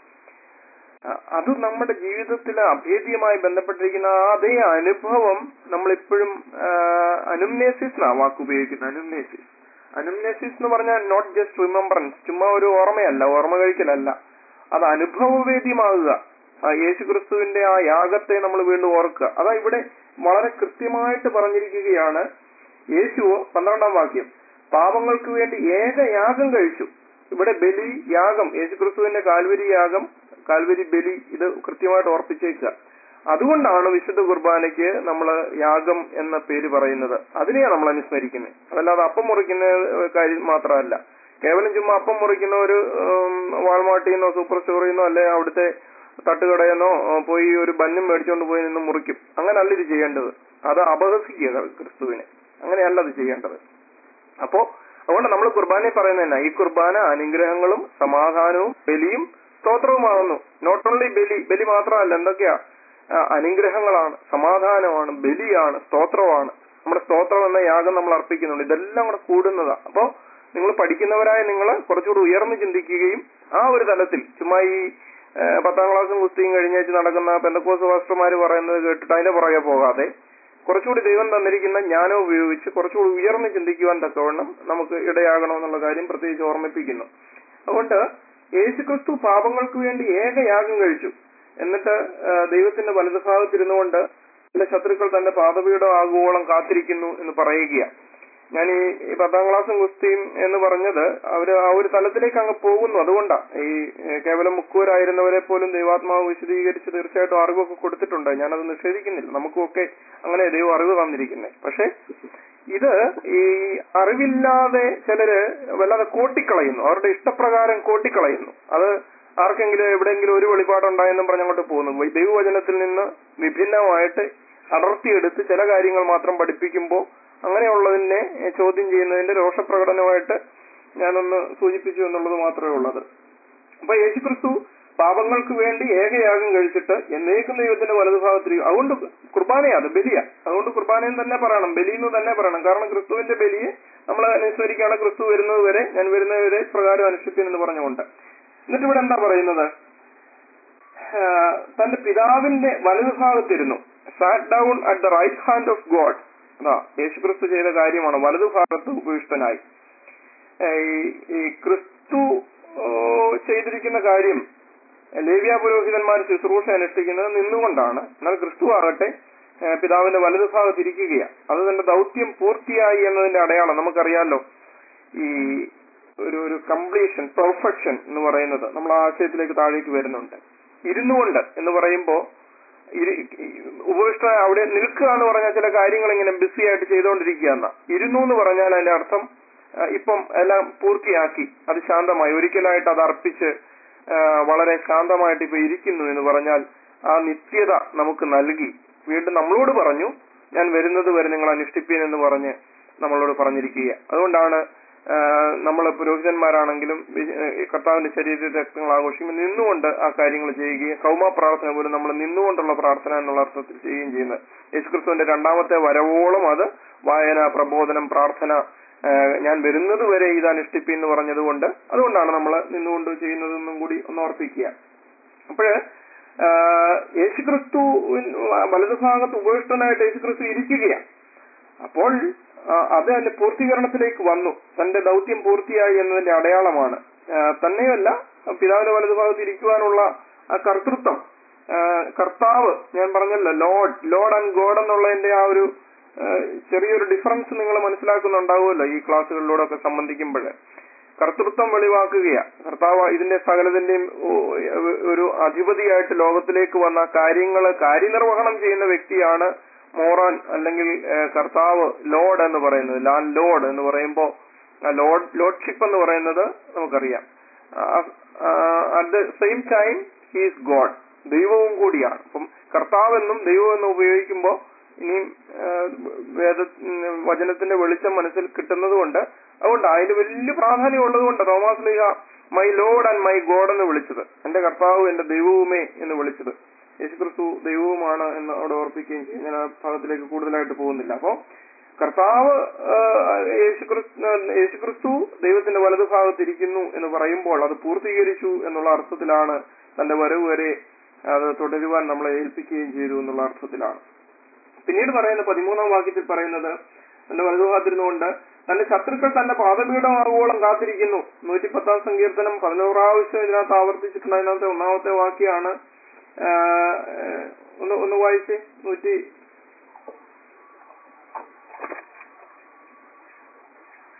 അ- അത് നമ്മുടെ ജീവിതത്തിൽ അഭേദ്യമായി ബന്ധപ്പെട്ടിരിക്കുന്ന ആ അതേ അനുഭവം നമ്മളിപ്പോഴും അനുംനേസിസ് എന്നാ വാക്ക് ഉപയോഗിക്കുന്നത് അനുംനേസിസ് അനുംനേസിസ് എന്ന് പറഞ്ഞാൽ നോട്ട് ജസ്റ്റ് റിമെമ്പറൻസ് ചുമ്മാ ഒരു ഓർമ്മയല്ല ഓർമ്മ കഴിക്കലല്ല അത് അനുഭവവേദ്യമാകുക ആ യേശുക്രിസ്തുവിന്റെ ആ യാഗത്തെ നമ്മൾ വീണ്ടും ഓർക്കുക അതാ ഇവിടെ വളരെ കൃത്യമായിട്ട് പറഞ്ഞിരിക്കുകയാണ് യേശുവോ പന്ത്രണ്ടാം വാക്യം പാപങ്ങൾക്ക് വേണ്ടി ഏക യാഗം കഴിച്ചു ഇവിടെ ബലി യാഗം യേശുക്രിസ്തുവിന്റെ കാൽവരി യാഗം കാൽവരി ബലി ഇത് കൃത്യമായിട്ട് ഓർപ്പിച്ചേക്കുക അതുകൊണ്ടാണ് വിശുദ്ധ കുർബാനയ്ക്ക് നമ്മൾ യാഗം എന്ന പേര് പറയുന്നത് അതിനെയാണ് നമ്മൾ അനുസ്മരിക്കുന്നത് അതല്ലാതെ അപ്പം മുറിക്കുന്ന കാര്യം മാത്രമല്ല കേവലം ചുമ്മാ അപ്പം മുറിക്കുന്ന ഒരു വാൾമാർട്ടിന്നോ സൂപ്പർ സ്റ്റോറിൽ നിന്നോ അല്ലെ അവിടുത്തെ തട്ടുകടയെന്നോ ആ, പോയി ഒരു ബന്നും മേടിച്ചുകൊണ്ട് പോയി നിന്ന് മുറിക്കും അങ്ങനല്ല ഇത് ചെയ്യേണ്ടത് അത് അപഹസിക്കുക ക്രിസ്തുവിനെ അങ്ങനെയല്ല അത് ചെയ്യേണ്ടത് അപ്പോ അതുകൊണ്ട് നമ്മൾ കുർബാനയെ പറയുന്നത് തന്നെ ഈ കുർബാന അനുഗ്രഹങ്ങളും സമാധാനവും ബലിയും സ്തോത്രവുമാകുന്നു നോട്ട് ഓൺലി ബലി ബലി മാത്രമല്ല എന്തൊക്കെയാ ആ, അനുഗ്രഹങ്ങളാണ് സമാധാനമാണ് ബലിയാണ് സ്തോത്രമാണ് നമ്മുടെ സ്തോത്രം എന്ന യാഗം നമ്മൾ അർപ്പിക്കുന്നുണ്ട് ഇതെല്ലാം കൂടെ കൂടുന്നതാ അപ്പോ നിങ്ങൾ പഠിക്കുന്നവരായ നിങ്ങൾ കുറച്ചുകൂടി ഉയർന്നു ചിന്തിക്കുകയും ആ ഒരു തലത്തിൽ ചുമ്മാ ഈ ആ, പത്താം ക്ലാസ്സും കുസ്തിയും കഴിഞ്ഞേച്ച് നടക്കുന്ന പെന്തക്കോസ് മാസ്റ്റർമാര് പറയുന്നത് കേട്ടിട്ട് അതിന്റെ പുറകെ പോകാതെ കുറച്ചുകൂടി ദൈവം തന്നിരിക്കുന്ന ജ്ഞാനം ഉപയോഗിച്ച് കുറച്ചുകൂടി ഉയർന്ന് ചിന്തിക്കുവാൻ തക്കവണ്ണം നമുക്ക് ഇടയാകണമെന്നുള്ള കാര്യം പ്രത്യേകിച്ച് ഓർമ്മിപ്പിക്കുന്നു അതുകൊണ്ട് യേശുക്രിസ്തു പാപങ്ങൾക്ക് വേണ്ടി ഏകയാഗം കഴിച്ചു എന്നിട്ട് ആ, ദൈവത്തിന്റെ വലതുഭാഗത്തിരുന്നുകൊണ്ട് ചില ശത്രുക്കൾ തന്റെ പാദപീഠം ആകുവോളം കാത്തിരിക്കുന്നു എന്ന് പറയുക ഞാൻ ഈ ഈ പത്താം ക്ലാസ്സും കുസ്തിയും എന്ന് പറഞ്ഞത് അവര് ആ ഒരു തലത്തിലേക്ക് അങ്ങ് പോകുന്നു അതുകൊണ്ടാ ഈ ഏ, കേവലം മുക്കുവരായിരുന്നവരെ പോലും ദൈവാത്മാവ് വിശദീകരിച്ച് തീർച്ചയായിട്ടും അറിവൊക്കെ കൊടുത്തിട്ടുണ്ട് ഞാനത് നിഷേധിക്കുന്നില്ല നമുക്കുമൊക്കെ അങ്ങനെ ദൈവം അറിവ് തന്നിരിക്കുന്നത് പക്ഷെ ഇത് ഈ അറിവില്ലാതെ ചിലര് വല്ലാതെ കോട്ടിക്കളയുന്നു അവരുടെ ഇഷ്ടപ്രകാരം കോട്ടിക്കളയുന്നു അത് ആർക്കെങ്കിലും എവിടെയെങ്കിലും ഒരു വെളിപാടുണ്ടായെന്നും പറഞ്ഞങ്ങോട്ട് പോകുന്നു ദൈവവചനത്തിൽ നിന്ന് വിഭിന്നമായിട്ട് അടർത്തിയെടുത്ത് ചില കാര്യങ്ങൾ മാത്രം പഠിപ്പിക്കുമ്പോൾ അങ്ങനെയുള്ളതിനെ ഏഹ്, ചോദ്യം ചെയ്യുന്നതിന്റെ രോഷപ്രകടനമായിട്ട് ഞാനൊന്ന് സൂചിപ്പിച്ചു എന്നുള്ളത് മാത്രമേ ഉള്ളത് അപ്പൊ യേശുക്രിസ്തു പാപങ്ങൾക്ക് വേണ്ടി ഏകയാഗം കഴിച്ചിട്ട് എന്നേക്കും ദൈവത്തിന്റെ വലതുഭാഗത്തിരിക്കും അതുകൊണ്ട് കുർബാനയാ അത് ബലിയാ അതുകൊണ്ട് കുർബാനയും തന്നെ പറയണം ബലി എന്ന് തന്നെ പറയണം കാരണം ക്രിസ്തുവിന്റെ ബലിയെ നമ്മൾ അനുസ്മരിക്കുകയാണ് ക്രിസ്തു വരുന്നത് വരെ ഞാൻ വരുന്നത് വരെ പ്രകാരം അനുഷ്ഠിപ്പിൻ എന്ന് പറഞ്ഞുകൊണ്ട് എന്നിട്ട് ഇവിടെ എന്താ പറയുന്നത് ആ, തന്റെ പിതാവിന്റെ വലതുഭാഗത്തിരുന്നു sat down at the right hand of God അതാ യേശുക്രിസ്തു ചെയ്ത കാര്യമാണ് വലതുഭാഗത്ത് ഉപവിഷ്ടനായി ഏ, ഈ- ഈ ക്രിസ്തു ഓ, ചെയ്തിരിക്കുന്ന കാര്യം ലേവ്യ പുരോഹിതന്മാർ ശുശ്രൂഷ അനുഷ്ഠിക്കുന്നത് നിന്നുകൊണ്ടാണ് എന്നാൽ ക്രിസ്തു ആകട്ടെ ഏ, പിതാവിന്റെ വലതുഭാഗത്ത് ഇരിക്കുകയാണ് അത് തന്റെ ദൗത്യം പൂർത്തിയായി എന്നതിന്റെ അടയാളം നമുക്കറിയാലോ ഈ ഒരു ഒരു കംപ്ലീഷൻ പെർഫെക്ഷൻ എന്ന് പറയുന്നത് നമ്മൾ ആ ആശയത്തിലേക്ക് താഴേക്ക് വരുന്നുണ്ട് ഇരുന്നുകൊണ്ട് എന്ന് പറയുമ്പോ ഇരി- ഉപവിഷ്ട അവിടെ നിൽക്കുക എന്ന് പറഞ്ഞാൽ ചില കാര്യങ്ങൾ ഇങ്ങനെ ബിസി ആയിട്ട് ചെയ്തുകൊണ്ടിരിക്കുക എന്നാ ഇരുന്നു എന്ന് പറഞ്ഞാൽ അതിന്റെ അർത്ഥം ആ, ഇപ്പം എല്ലാം പൂർത്തിയാക്കി അത് ശാന്തമായി ഒരിക്കലായിട്ട് അത് അർപ്പിച്ച് ആ, വളരെ ശാന്തമായിട്ട് ഇപ്പൊ ഇരിക്കുന്നു എന്ന് പറഞ്ഞാൽ ആ നിത്യത നമുക്ക് നൽകി വീണ്ടും നമ്മളോട് പറഞ്ഞു ഞാൻ വരുന്നത് വരെ നിങ്ങൾ അനുഷ്ഠിപ്പീൻ എന്ന് പറഞ്ഞ് നമ്മളോട് പറഞ്ഞിരിക്കുക അതുകൊണ്ടാണ് നമ്മൾ പുരോഹിതന്മാരാണെങ്കിലും വി- ഏഹ് കർത്താവിന്റെ ശരീര രക്തങ്ങൾ ആഘോഷിക്കുമ്പോൾ നിന്നുകൊണ്ട് ആ കാര്യങ്ങൾ ചെയ്യുകയും കൗമ പ്രാർത്ഥന പോലും നമ്മൾ നിന്നുകൊണ്ടുള്ള പ്രാർത്ഥന എന്നുള്ള അർത്ഥത്തിൽ ചെയ്യുകയും ചെയ്യുന്നത് യേശുക്രിസ്തുവിന്റെ രണ്ടാമത്തെ വരവോളം അത് വായന പ്രബോധനം പ്രാർത്ഥന ഏഹ് ഞാൻ വരുന്നത് വരെ ഇത് അനുഷ്ഠിപ്പി എന്ന് പറഞ്ഞതുകൊണ്ട് അതുകൊണ്ടാണ് നമ്മൾ നിന്നുകൊണ്ട് ചെയ്യുന്നതെന്നും കൂടി ഒന്ന് ഓർപ്പിക്കുക അപ്പോഴ് യേശുക്രിസ്തു വലതുഭാഗത്ത് ഉപവിഷ്ടനായിട്ട് യേശുക്രിസ്തു ഇരിക്കുകയാണ് അപ്പോൾ ആ, അത് അതിന്റെ പൂർത്തീകരണത്തിലേക്ക് വന്നു തന്റെ ദൗത്യം പൂർത്തിയായി എന്നതിന്റെ അടയാളമാണ് ആ, തന്നെയല്ല പിതാവിന്റെ വലതുഭാഗത്ത് ഇരിക്കുവാനുള്ള ആ കർത്തൃത്വം ആ, കർത്താവ് ഞാൻ പറഞ്ഞല്ലോ ലോഡ് ലോഡ് ആൻഡ് ഗോഡ് എന്നുള്ളതിന്റെ ആ ഒരു ആ, ചെറിയൊരു ഡിഫറൻസ് നിങ്ങൾ മനസ്സിലാക്കുന്നുണ്ടാവുമല്ലോ ഈ ക്ലാസ്സുകളിലൂടെ ഒക്കെ സംബന്ധിക്കുമ്പോൾ കർത്തൃത്വം വെളിവാക്കുകയാ കർത്താവ് ഇതിന്റെ സകലതിന്റെയും ഓ- ഒരു അധിപതിയായിട്ട് ലോകത്തിലേക്ക് വന്ന കാര്യങ്ങള് കാര്യനിർവഹണം ചെയ്യുന്ന വ്യക്തിയാണ് മോറാൻ അല്ലെങ്കിൽ ഏഹ്, കർത്താവ് ലോഡ് എന്ന് പറയുന്നത് ലാൻ ലോഡ് എന്ന് പറയുമ്പോൾ ലോഡ് ലോഡ്ഷിപ്പ് എന്ന് പറയുന്നത് നമുക്കറിയാം at the same time he's God ദൈവവും കൂടിയാണ് അപ്പം കർത്താവെന്നും ദൈവമെന്നും ഉപയോഗിക്കുമ്പോൾ ഇനിയും ഏഹ്, വേദ ഉം, വചനത്തിന്റെ വെളിച്ചം മനസ്സിൽ കിട്ടുന്നത് കൊണ്ട് അതുകൊണ്ട് അതിന് വലിയ പ്രാധാന്യം ഉള്ളത് കൊണ്ട് തോമാസ് ലീഹ my lord and my god എന്ന് വിളിച്ചത് എന്റെ കർത്താവ് എന്റെ ദൈവവുമേ എന്ന് വിളിച്ചത് യേശുക്രിസ്തു ദൈവവുമാണ് എന്ന് അവിടെ ഓർപ്പിക്കുകയും ചെയ്യും ഞാൻ ആ ഭാഗത്തിലേക്ക് കൂടുതലായിട്ട് പോകുന്നില്ല അപ്പോ കർത്താവ് ആ, യേശുക്രിസ്തു യേശുക്രിസ്തു ദൈവത്തിന്റെ വലതുഭാഗത്തിരിക്കുന്നു എന്ന് പറയുമ്പോൾ അത് പൂർത്തീകരിച്ചു എന്നുള്ള അർത്ഥത്തിലാണ് തന്റെ വരവ് വരെ അത് തുടരുവാൻ നമ്മളെ ഏൽപ്പിക്കുകയും ചെയ്തു എന്നുള്ള അർത്ഥത്തിലാണ് പിന്നീട് പറയുന്ന പതിമൂന്നാം വാക്യത്തിൽ പറയുന്നത് തന്റെ വലതുഭാഗത്തിരുന്നുകൊണ്ട് തന്റെ ശത്രുക്കൾ തന്റെ പാദപീഠമാകുവോളം കാത്തിരിക്കുന്നു നൂറ്റി പത്താം സങ്കീർത്തനം പതിനോറ് പ്രാവശ്യം ഇതിനകത്ത് ആവർത്തിച്ചിട്ടുണ്ട് അതിനകത്തെ ഒന്നാമത്തെ വാക്യാണ് ആ, ഒന്ന് ഒന്ന് വായിച്ചേ നൂറ്റി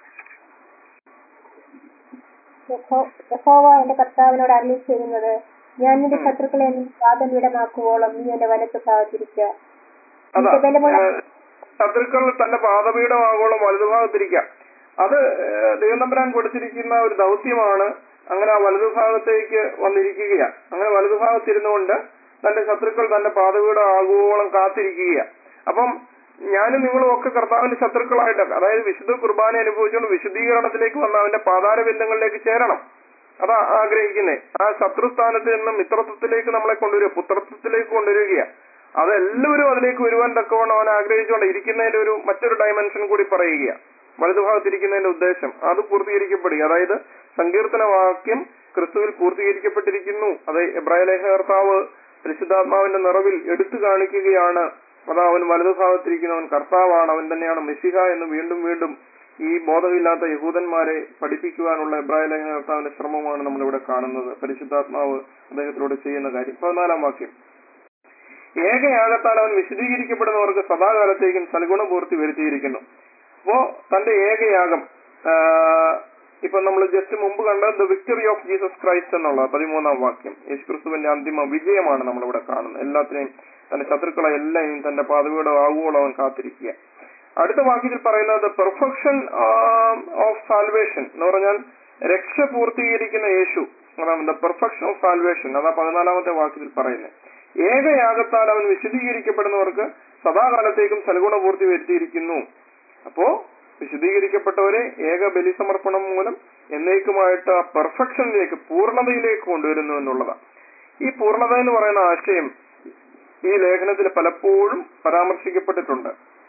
യഹോ- യഹോവ എന്റെ കർത്താവിനോട് അരളി ചെയ്യുന്നത് ഞാൻ നിന്റെ ശത്രുക്കളെ നീ പാദപീഠമാക്കുവോളം നീ എന്റെ വലത്ത് ഭാഗത്തിരിക്കുക അതാ നിന്റെ ബലമുള്ള ഏഹ്, ശത്രുക്കൾ തന്റെ പാദപീഠമാകോളം വലതുഭാഗത്തിരിക്കാം അത് ഏഹ്, ദൈവം തമ്പുരാൻ കൊടുത്തിരിക്കുന്ന ഒരു ദൗത്യമാണ് അങ്ങനെ ആ വലതുഭാഗത്തേക്ക് വന്നിരിക്കുകയാണ് അങ്ങനെ വലതുഭാഗത്തിരുന്നുകൊണ്ട് തന്റെ ശത്രുക്കൾ തന്റെ പാദപീഠം ആകുവോളം കാത്തിരിക്കുകയാണ് അപ്പം ഞാനും നിങ്ങളും ഒക്കെ കർത്താവിന്റെ ശത്രുക്കളായിട്ട് അതായത് വിശുദ്ധ കുർബാന അനുഭവിച്ചുകൊണ്ട് വിശുദ്ധീകരണത്തിലേക്ക് വന്ന അവന്റെ പാതാര ബന്ധങ്ങളിലേക്ക് ചേരണം അതാ ആഗ്രഹിക്കുന്നേ ആ ശത്രുസ്ഥാനത്ത് നിന്ന് മിത്രത്വത്തിലേക്ക് നമ്മളെ കൊണ്ടുവരിക പുത്രത്വത്തിലേക്ക് കൊണ്ടുവരികയാണ് അതെല്ലാവരും അതിലേക്ക് വരുവാൻ തക്കവണ്ണം അവൻ ആഗ്രഹിച്ചുകൊണ്ട് ഇരിക്കുന്നതിന്റെ ഒരു മറ്റൊരു ഡയമെൻഷൻ കൂടി പറയുകയാണ് വലതുഭാഗത്തിരിക്കുന്നതിന്റെ ഉദ്ദേശം അത് പൂർത്തീകരിക്കപ്പെടുക അതായത് സങ്കീർത്തന വാക്യം ക്രിസ്തുവിൽ പൂർത്തീകരിക്കപ്പെട്ടിരിക്കുന്നു അത് എബ്രായ ലേഖകർത്താവ് പരിശുദ്ധാത്മാവിന്റെ നിറവിൽ എടുത്തു കാണിക്കുകയാണ് അതാ അവൻ വലതുഭാഗത്തിരിക്കുന്നവൻ കർത്താവാണ് അവൻ തന്നെയാണ് മെസ്സിഹ എന്ന് വീണ്ടും വീണ്ടും ഈ ബോധമില്ലാത്ത യഹൂദന്മാരെ പഠിപ്പിക്കുവാനുള്ള എബ്രായ ലേഖനകർത്താവിന്റെ ശ്രമമാണ് നമ്മളിവിടെ കാണുന്നത് പരിശുദ്ധാത്മാവ് അദ്ദേഹത്തിലൂടെ ചെയ്യുന്ന കാര്യം പതിനാലാം വാക്യം ഏകയാകത്താൽ അവൻ വിശദീകരിക്കപ്പെടുന്നവർക്ക് സദാകാലത്തേക്കും സൽഗുണപൂർത്തി വരുത്തിയിരിക്കുന്നു അപ്പോ തന്റെ ഏകയാഗം ആഹ്, ഇപ്പൊ നമ്മൾ ജസ്റ്റ് മുമ്പ് കണ്ട the victory of Jesus Christ എന്നുള്ള പതിമൂന്നാം വാക്യം യേശുക്രിസ്തുവിന്റെ അന്തിമ വിജയമാണ് നമ്മളിവിടെ കാണുന്നത് എല്ലാത്തിനെയും തന്റെ ശത്രുക്കളെ എല്ലാം തന്റെ പാതയുടെ ആവുകോളം അവൻ കാത്തിരിക്കുക അടുത്ത വാക്യത്തിൽ പറയുന്നത് പെർഫെക്ഷൻ ഓഫ് സാൽവേഷൻ എന്ന് പറഞ്ഞാൽ രക്ഷ പൂർത്തീകരിക്കുന്ന യേശു അതാണ് ദ പെർഫെക്ഷൻ ഓഫ് സാൽവേഷൻ അതാ പതിനാലാമത്തെ വാക്യത്തിൽ പറയുന്നത് ഏകയാഗത്താൽ അവൻ വിശദീകരിക്കപ്പെടുന്നവർക്ക് സദാകാലത്തേക്കും സൽഗുണപൂർത്തി വരുത്തിയിരിക്കുന്നു അപ്പോ വിശദീകരിക്കപ്പെട്ടവരെ ഏക ബലിസമർപ്പണം മൂലം എന്നേക്കുമായിട്ട് ആ പെർഫെക്ഷനിലേക്ക് പൂർണ്ണതയിലേക്ക് കൊണ്ടുവരുന്നു എന്നുള്ളതാണ് ഈ പൂർണ്ണത എന്ന് പറയുന്ന ആശയം ഈ ലേഖനത്തിൽ പലപ്പോഴും പരാമർശിക്കപ്പെട്ടിട്ടുണ്ട്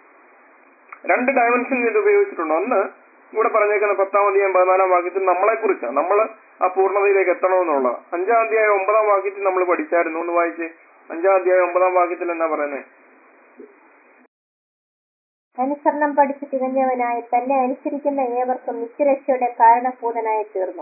രണ്ട് ഡയമെൻഷനിൽ ഇത് ഉപയോഗിച്ചിട്ടുണ്ട് ഒന്ന് ഇവിടെ പറഞ്ഞേക്കുന്ന പത്താം അധ്യായം പതിനാലാം വാക്യത്തിൽ നമ്മളെ കുറിച്ചാണ് നമ്മൾ ആ പൂർണ്ണതയിലേക്ക് എത്തണമെന്നുള്ളത് അഞ്ചാം അധ്യായം ഒമ്പതാം വാക്യത്തിൽ നമ്മൾ പഠിച്ചായിരുന്നു ഒന്ന് വായിച്ച് അഞ്ചാം അധ്യായം ഒമ്പതാം വാക്യത്തിൽ എന്നാ പറയുന്നത് അനുസരണം പഠിച്ച് തികഞ്ഞവനായി തന്നെ അനുസരിക്കുന്ന ഏവർക്കും നിത്യരക്ഷയുടെ കാരണഭൂതനായി തീർന്നു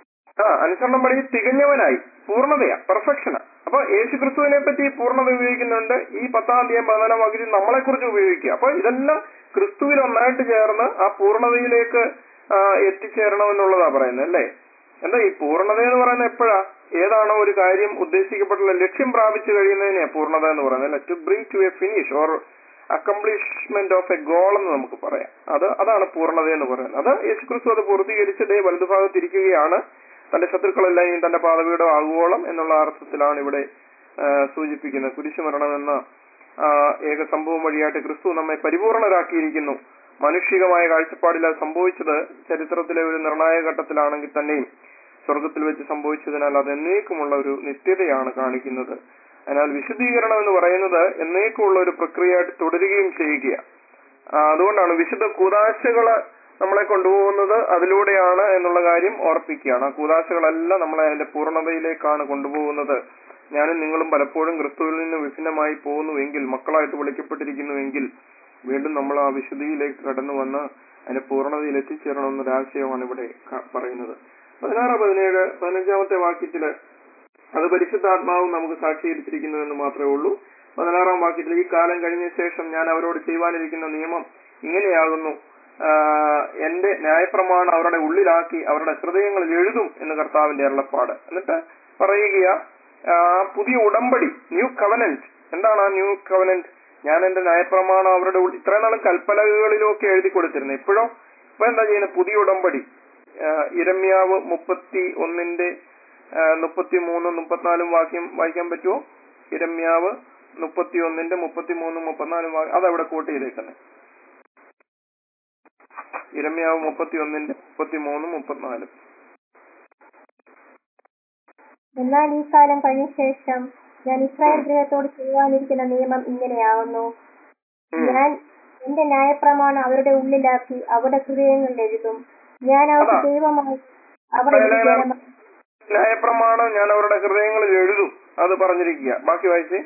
ആ അനുസരണം പഠിച്ച് തികഞ്ഞവനായി പൂർണ്ണതയാ പെർഫെക്ഷനാ അപ്പൊ യേശു ക്രിസ്തുവിനെ പറ്റി പൂർണ്ണത ഉപയോഗിക്കുന്നുണ്ട് ഈ പത്താം അധ്യായം പതിനാലാം വാക്യത്തിൽ നമ്മളെ കുറിച്ച് ഉപയോഗിക്കുക അപ്പൊ ഇതെല്ലാം ക്രിസ്തുവിൽ ഒന്നായിട്ട് ചേർന്ന് ആ പൂർണ്ണതയിലേക്ക് ആ, എത്തിച്ചേരണമെന്നുള്ളതാ പറയുന്നത് അല്ലേ എന്താ ഈ പൂർണ്ണത എന്ന് പറയുന്നത് എപ്പോഴാ ഏതാണോ ഒരു കാര്യം ഉദ്ദേശിക്കപ്പെട്ടുള്ള ലക്ഷ്യം പ്രാപിച്ചു കഴിയുന്നതിനെ പൂർണ്ണത എന്ന് പറയുന്നത് അല്ലെ to bring to a finish or accomplishment of a goal എന്ന് നമുക്ക് പറയാം അത് അതാണ് പൂർണ്ണത എന്ന് പറയുന്നത് അത് യേശുക്രിസ്തു അത് പൂർത്തീകരിച്ച് ദേ വലതുഭാഗത്തിരിക്കുകയാണ് തന്റെ ശത്രുക്കളെല്ലാം ഇനി തന്റെ പാതവീടം ആകുവോളം എന്നുള്ള അർത്ഥത്തിലാണ് ഇവിടെ ആ, സൂചിപ്പിക്കുന്നത് കുരിശുമരണം എന്ന ആ, ഏക സംഭവം വഴിയായിട്ട് ക്രിസ്തു നമ്മെ പരിപൂർണരാക്കിയിരിക്കുന്നു മാനുഷികമായ കാഴ്ചപ്പാടിൽ അത് സംഭവിച്ചത് ചരിത്രത്തിലെ ഒരു നിർണായക ഘട്ടത്തിലാണെങ്കിൽ തന്നെയും സ്വർഗത്തിൽ വെച്ച് സംഭവിച്ചതിനാൽ അത് എന്നേക്കുമുള്ള ഒരു നിത്യതയാണ് കാണിക്കുന്നത് അതിനാൽ വിശുദ്ധീകരണം എന്ന് പറയുന്നത് എന്നേക്കുമുള്ള ഒരു പ്രക്രിയയായിട്ട് തുടരുകയും ചെയ്യുക ആ, അതുകൊണ്ടാണ് വിശുദ്ധ കൂതാശകള് നമ്മളെ കൊണ്ടുപോകുന്നത് അതിലൂടെയാണ് എന്നുള്ള കാര്യം ഓർപ്പിക്കുകയാണ് ആ കൂതാശകളെല്ലാം നമ്മളെ അതിന്റെ പൂർണ്ണതയിലേക്കാണ് കൊണ്ടുപോകുന്നത് ഞാനും നിങ്ങളും പലപ്പോഴും ക്രിസ്തുവിൽ നിന്ന് വിഭിന്നമായി പോകുന്നുവെങ്കിൽ മക്കളായിട്ട് വിളിക്കപ്പെട്ടിരിക്കുന്നുവെങ്കിൽ വീണ്ടും നമ്മൾ ആ വിശുദ്ധിയിലേക്ക് കടന്നു വന്ന് അതിന്റെ പൂർണ്ണതയിൽ എത്തിച്ചേരണമെന്നൊരു ആശയമാണ് ഇവിടെ ക- പറയുന്നത് പതിനാറ് പതിനേഴ് പതിനഞ്ചാമത്തെ വാക്യത്തില് അത് പരിശുദ്ധാത്മാവും നമുക്ക് സാക്ഷീകരിച്ചിരിക്കുന്നു എന്ന് മാത്രമേ ഉള്ളൂ പതിനാറാം വാക്യത്തിൽ ഈ കാലം കഴിഞ്ഞ ശേഷം ഞാൻ അവരോട് ചെയ്യുവാനിരിക്കുന്ന നിയമം ഇങ്ങനെയാകുന്നു ആഹ് എന്റെ ന്യായപ്രമാണം അവരുടെ ഉള്ളിലാക്കി അവരുടെ ഹൃദയങ്ങളിൽ എഴുതും എന്ന് കർത്താവിന്റെ അരുളപ്പാട് എന്നിട്ട് പറയുക ആഹ് പുതിയ ഉടമ്പടി ന്യൂ കവനന്റ് എന്താണ് ആ ന്യൂ കവനന്റ് ഞാൻ എന്റെ ന്യായപ്രമാണം അവരുടെ ഉള്ളിൽ ഇത്രയും നാളും കൽപ്പലകളിലും ഒക്കെ എഴുതി കൊടുത്തിരുന്നു ഇപ്പോഴോ ഇപ്പൊ എന്താ ചെയ്യുന്നത് പുതിയ ഉടമ്പടി ആഹ് ഇരമ്യാവ് മുപ്പത്തി ഒന്നിന്റെ മുപ്പത്തി മൂന്നും മുപ്പത്തിനാലും വാക്യം വായിക്കാൻ പറ്റുമോ ഇരമ്യാവ് മുപ്പത്തി ഒന്നിന്റെ മുപ്പത്തി മൂന്നും മുപ്പത്തിനാലും വാക്യം അതവിടെ കോട്ട് ചെയ്തേക്കുന്നത് ഇരമ്യാവ് മുപ്പത്തി ഒന്നിന്റെ മുപ്പത്തി മൂന്നും മുപ്പത്തിനാലും എന്നാൽ ഈ കാലം കഴിഞ്ഞ ശേഷം ഞാൻ ഇസ്രായേൽ ഗൃഹത്തോട് ചെയ്യുവാനിരിക്കുന്ന നിയമം ഇങ്ങനെയാവുന്നു ഞാൻ എന്റെ ന്യായപ്രമാണം അവരുടെ ഉള്ളിലാക്കി അവരുടെ ഹൃദയങ്ങളിൽ എഴുതും ഞാൻ അവർക്ക് അതാ. ദൈവമായി അവർ എനിക്ക് ജനമായി ന്യായപ്രമാണം ഞാൻ അവരുടെ ഹൃദയങ്ങളിൽ എഴുതും അത് പറഞ്ഞിരിക്കുക ബാക്കി വായിച്ചേ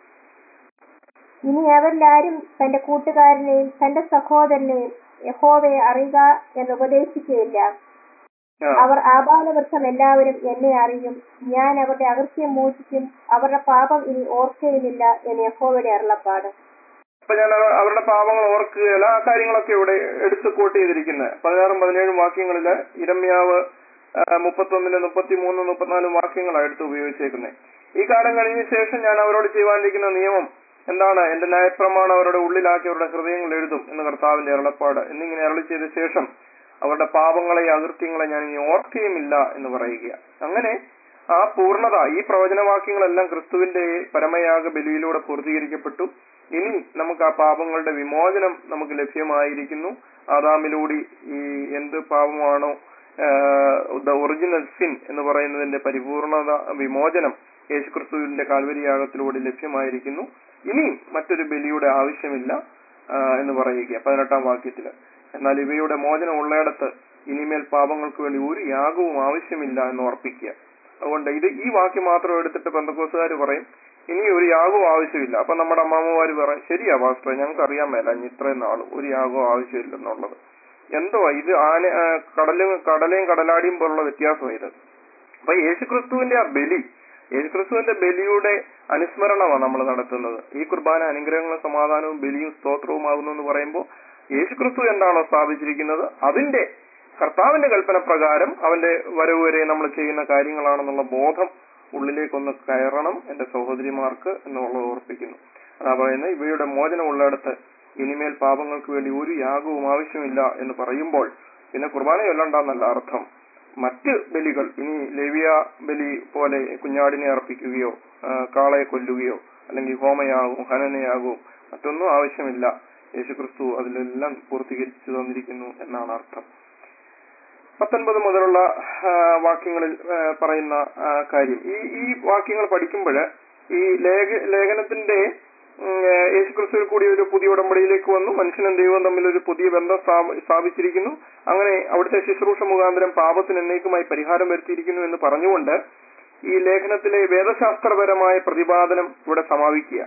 ഇനി അവരിലാരും തന്റെ കൂട്ടുകാരനെയും തന്റെ സഹോദരനെയും യഹോവയെ അറിയുക എന്ന് ഉപദേശിക്കുകയില്ല ആ. അവർ ആബാലവൃക്ഷം എല്ലാവരും എന്നെ അറിയും ഞാൻ അവരുടെ അകൃത്യം മോചിക്കും അവരുടെ പാപം ഇനി ഓർക്കുകയുമില്ല എന്ന് യഹോവയുടെ അരുളപ്പാട് അപ്പൊ ഞാൻ അവ- അവരുടെ പാപങ്ങൾ ഓർക്കുകയില്ല ആ കാര്യങ്ങളൊക്കെ ഇവിടെ എടുത്ത് കോട്ട് ചെയ്തിരിക്കുന്നത് പതിനാറും പതിനേഴും വാക്യങ്ങളില് ഇരമ്യാവ് മുപ്പത്തി ഒന്നിന്റെ മുപ്പത്തി മൂന്നും മുപ്പത്തിനാലും വാക്യങ്ങളാണ് എടുത്ത് ഉപയോഗിച്ചേക്കുന്നത് ഈ കാലം കഴിഞ്ഞ ശേഷം ഞാൻ അവരോട് ചെയ്യുവാനിരിക്കുന്ന നിയമം എന്താണ് എന്റെ ന്യായപ്രമാണം അവരുടെ ഉള്ളിലാക്കി അവരുടെ ഹൃദയങ്ങൾ എഴുതും എന്ന് കർത്താവിന്റെ അരുളപ്പാട് എന്നിങ്ങനെ അരളി ചെയ്ത ശേഷം അവരുടെ പാപങ്ങളെ അകൃത്യങ്ങളെ ഞാൻ ഇനി ഓർക്കുകയുമില്ല എന്ന് പറയുക അങ്ങനെ ആ പൂർണ്ണത ഈ പ്രവചനവാക്യങ്ങളെല്ലാം ക്രിസ്തുവിന്റെ പരമയാഗ ബലിയിലൂടെ പൂർത്തീകരിക്കപ്പെട്ടു ഇനി നമുക്ക് ആ പാപങ്ങളുടെ വിമോചനം നമുക്ക് ലഭ്യമായിരിക്കുന്നു ആദാമിലൂടെ ഈ എന്ത് പാപമാണോ ദ ഒറിജിനൽ സിൻ എന്ന് പറയുന്നതിന്റെ പരിപൂർണത വിമോചനം യേശുക്രിസ്തുവിന്റെ കാൽവരിയാഗത്തിലൂടെ ലഭ്യമായിരിക്കുന്നു ഇനി മറ്റൊരു ബലിയുടെ ആവശ്യമില്ല ആ, എന്ന് പറയുക പതിനെട്ടാം വാക്യത്തില് എന്നാൽ ഇവയുടെ മോചനം ഉള്ളയിടത്ത് ഇനിമേൽ പാപങ്ങൾക്ക് വേണ്ടി ഒരു യാഗവും ആവശ്യമില്ല എന്ന് ഓർപ്പിക്കുക അതുകൊണ്ട് ഇത് ഈ വാക്യം മാത്രം എടുത്തിട്ട് ബന്ധക്കോസുകാർ പറയും ഇനി ഒരു യാഗവും ആവശ്യമില്ല അപ്പൊ നമ്മുടെ അമ്മാമ്മമാര് പറയും ശരിയാ പാസ്റ്റർ ഞങ്ങൾക്ക് അറിയാൻ മേല ഇനി ഇത്രയും നാൾ ഒരു യാഗവും ആവശ്യമില്ലെന്നുള്ളത് എന്തോ ഇത് ആന ആ, കടലും കടലയും കടലാടിയും പോലുള്ള വ്യത്യാസമാണ് ഇത് അപ്പൊ യേശുക്രിസ്തുവിന്റെ ആ ബലി യേശുക്രിസ്തുവിന്റെ ബലിയുടെ അനുസ്മരണമാണ് നമ്മൾ നടത്തുന്നത് ഈ കുർബാന അനുഗ്രഹങ്ങളും സമാധാനവും ബലിയും സ്തോത്രവുമാകുന്നു എന്ന് പറയുമ്പോൾ യേശുക്രിസ്തു എന്താണോ സ്ഥാപിച്ചിരിക്കുന്നത് അതിന്റെ കർത്താവിന്റെ കൽപ്പന പ്രകാരം അവന്റെ വരവ് വരെ നമ്മൾ ചെയ്യുന്ന കാര്യങ്ങളാണെന്നുള്ള ബോധം ഉള്ളിലേക്കൊന്ന് കയറണം എന്റെ സഹോദരിമാർക്ക് എന്നുള്ളത് ഓർപ്പിക്കുന്നു അതാ പറയുന്നത് ഇവയുടെ മോചനം ഉള്ളിടത്ത് ഇനിമേൽ പാപങ്ങൾക്ക് വേണ്ടി ഒരു യാഗവും ആവശ്യമില്ല എന്ന് പറയുമ്പോൾ പിന്നെ കുർബാന ചൊല്ലണ്ടെന്നല്ല അർത്ഥം മറ്റ് ബലികൾ ഇനി ലേവിയ ബലി പോലെ കുഞ്ഞാടിനെ അർപ്പിക്കുകയോ ആ, കാളയെ കൊല്ലുകയോ അല്ലെങ്കിൽ ഹോമയാകും ഹനനയാകും മറ്റൊന്നും ആവശ്യമില്ല യേശുക്രിസ്തു അതിലെല്ലാം പൂർത്തീകരിച്ചു തന്നിരിക്കുന്നു എന്നാണ് അർത്ഥം പത്തൊൻപത് മുതലുള്ള ആ, വാക്യങ്ങളിൽ ആ, പറയുന്ന ആ, കാര്യം ഈ ഈ വാക്യങ്ങൾ പഠിക്കുമ്പോൾ ഈ ലേഖ ലേഖനത്തിന്റെ ഉം, ആ, യേശുക്രിസ്തുവിൽ കൂടി ഒരു പുതിയ ഉടമ്പടിയിലേക്ക് വന്നു മനുഷ്യനും ദൈവവും തമ്മിൽ ഒരു പുതിയ ബന്ധം സ്ഥാപ- സ്ഥാപിച്ചിരിക്കുന്നു അങ്ങനെ അവിടുത്തെ ശുശ്രൂഷ മുഖാന്തരം പാപത്തിന് എന്നേക്കുമായി പരിഹാരം വരുത്തിയിരിക്കുന്നു എന്ന് പറഞ്ഞുകൊണ്ട് ഈ ലേഖനത്തിലെ വേദശാസ്ത്രപരമായ പ്രതിപാദനം ഇവിടെ സമാപിക്കുക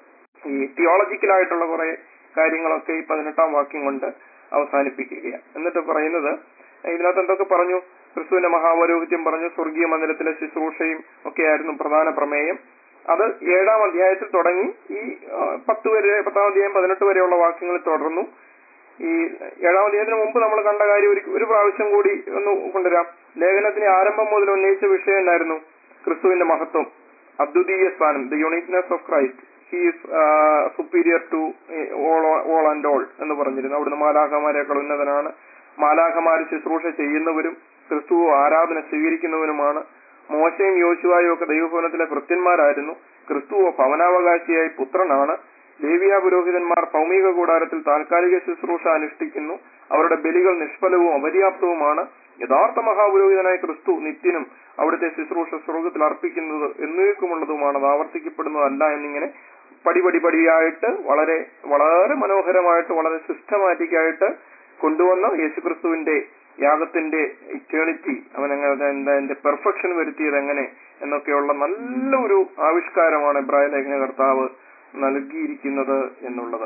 ഈ തിയോളജിക്കലായിട്ടുള്ള കുറെ കാര്യങ്ങളൊക്കെ ഈ പതിനെട്ടാം വാക്യം കൊണ്ട് അവസാനിപ്പിക്കുകയാണ് എന്നിട്ട് പറയുന്നത് ഇതിനകത്ത് എന്തൊക്കെ പറഞ്ഞു ക്രിസ്തുവിന്റെ മഹാപൗരോഹിത്യം പറഞ്ഞു സ്വർഗീയ മന്ദിരത്തിലെ ശുശ്രൂഷയും ഒക്കെയായിരുന്നു പ്രധാന പ്രമേയം അത് ഏഴാം അധ്യായത്തിൽ തുടങ്ങി ഈ ആ, പത്ത് വരെ പത്താം അധ്യായം പതിനെട്ട് വരെയുള്ള വാക്യങ്ങളിൽ തുടർന്നു ഈ ഏഴാം അധ്യായത്തിന് മുമ്പ് നമ്മൾ കണ്ട കാര്യം ഒരു ഒരു പ്രാവശ്യം കൂടി ഒന്ന് കൊണ്ടുവരാം ലേഖനത്തിന് ആരംഭം മുതൽ ഉന്നയിച്ച വിഷയം എന്തായിരുന്നു ക്രിസ്തുവിന്റെ മഹത്വം അദ്വിതീയ സ്ഥാനം the uniqueness of Christ he is superior to all all and all എന്ന് പറഞ്ഞിരുന്നു അവിടുന്ന് മാലാഖമാരെക്കാൾ ഉന്നതനാണ് മാലാഖമാർ ശുശ്രൂഷ ചെയ്യുന്നവരും ക്രിസ്തു ആരാധന സ്വീകരിക്കുന്നവനുമാണ് മോശയും യോശുവായും ഒക്കെ ദൈവഭവനത്തിലെ ഭൃത്യന്മാരായിരുന്നു ക്രിസ്തുവോ ഭവനാവകാശിയായി പുത്രനാണ് ലേവിയ പുരോഹിതന്മാർ ഭൗമിക കൂടാരത്തിൽ താൽക്കാലിക ശുശ്രൂഷ അനുഷ്ഠിക്കുന്നു അവരുടെ ബലികൾ നിഷ്ഫലവും അപര്യാപ്തവുമാണ് യഥാർത്ഥ മഹാപുരോഹിതനായ ക്രിസ്തു നിത്യനും അവിടുത്തെ ശുശ്രൂഷ സ്വർഗത്തിൽ അർപ്പിക്കുന്നത് എന്നേക്കുമുള്ളതുമാണ് അത് ആവർത്തിക്കപ്പെടുന്നതല്ല എന്നിങ്ങനെ പടിപടി പടിയായിട്ട് വളരെ വളരെ മനോഹരമായിട്ട് വളരെ സിസ്റ്റമാറ്റിക് ആയിട്ട് കൊണ്ടുവന്ന യേശുക്രിസ്തുവിന്റെ യാഗത്തിന്റെ ഇറ്റേണിറ്റി അവൻ എങ്ങനെ എന്താ അതിന്റെ പെർഫെക്ഷൻ വരുത്തിയത് എങ്ങനെ എന്നൊക്കെയുള്ള നല്ലൊരു ആവിഷ്കാരമാണ് ഇബ്രാഹിം ലേഖന കർത്താവ് നൽകിയിരിക്കുന്നത് എന്നുള്ളത്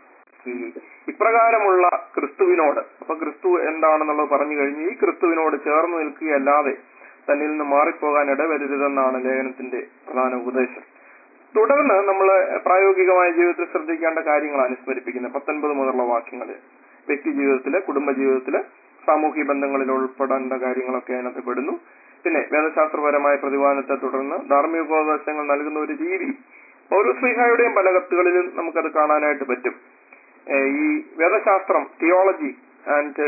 ഈ ഇപ്രകാരമുള്ള ക്രിസ്തുവിനോട് അപ്പൊ ക്രിസ്തു എന്താണെന്നുള്ളത് പറഞ്ഞു കഴിഞ്ഞ് ഈ ക്രിസ്തുവിനോട് ചേർന്ന് നിൽക്കുകയല്ലാതെ തന്നിൽ നിന്ന് മാറിപ്പോകാൻ ഇടവരരുതെന്നാണ് ലേഖനത്തിന്റെ പ്രധാന ഉപദേശം തുടർന്ന് നമ്മൾ പ്രായോഗികമായ ജീവിതത്തിൽ ശ്രദ്ധിക്കേണ്ട കാര്യങ്ങൾ അനുസ്മരിപ്പിക്കുന്നത് പത്തൊൻപത് മുതലുള്ള വാക്യങ്ങളിൽ വ്യക്തി ജീവിതത്തില് കുടുംബ ജീവിതത്തില് സാമൂഹ്യ ബന്ധങ്ങളിൽ ഉൾപ്പെടേണ്ട കാര്യങ്ങളൊക്കെ അതിനകത്ത് പെടുന്നു പിന്നെ വേദശാസ്ത്രപരമായ പ്രതിപാദനത്തെ തുടർന്ന് ധാർമ്മികോപദേശങ്ങൾ നൽകുന്ന ഒരു രീതി ഓരോ ശ്രീഹായുടെയും പല കത്തുകളിലും നമുക്കത് കാണാനായിട്ട് പറ്റും ഏഹ് ഈ വേദശാസ്ത്രം theology and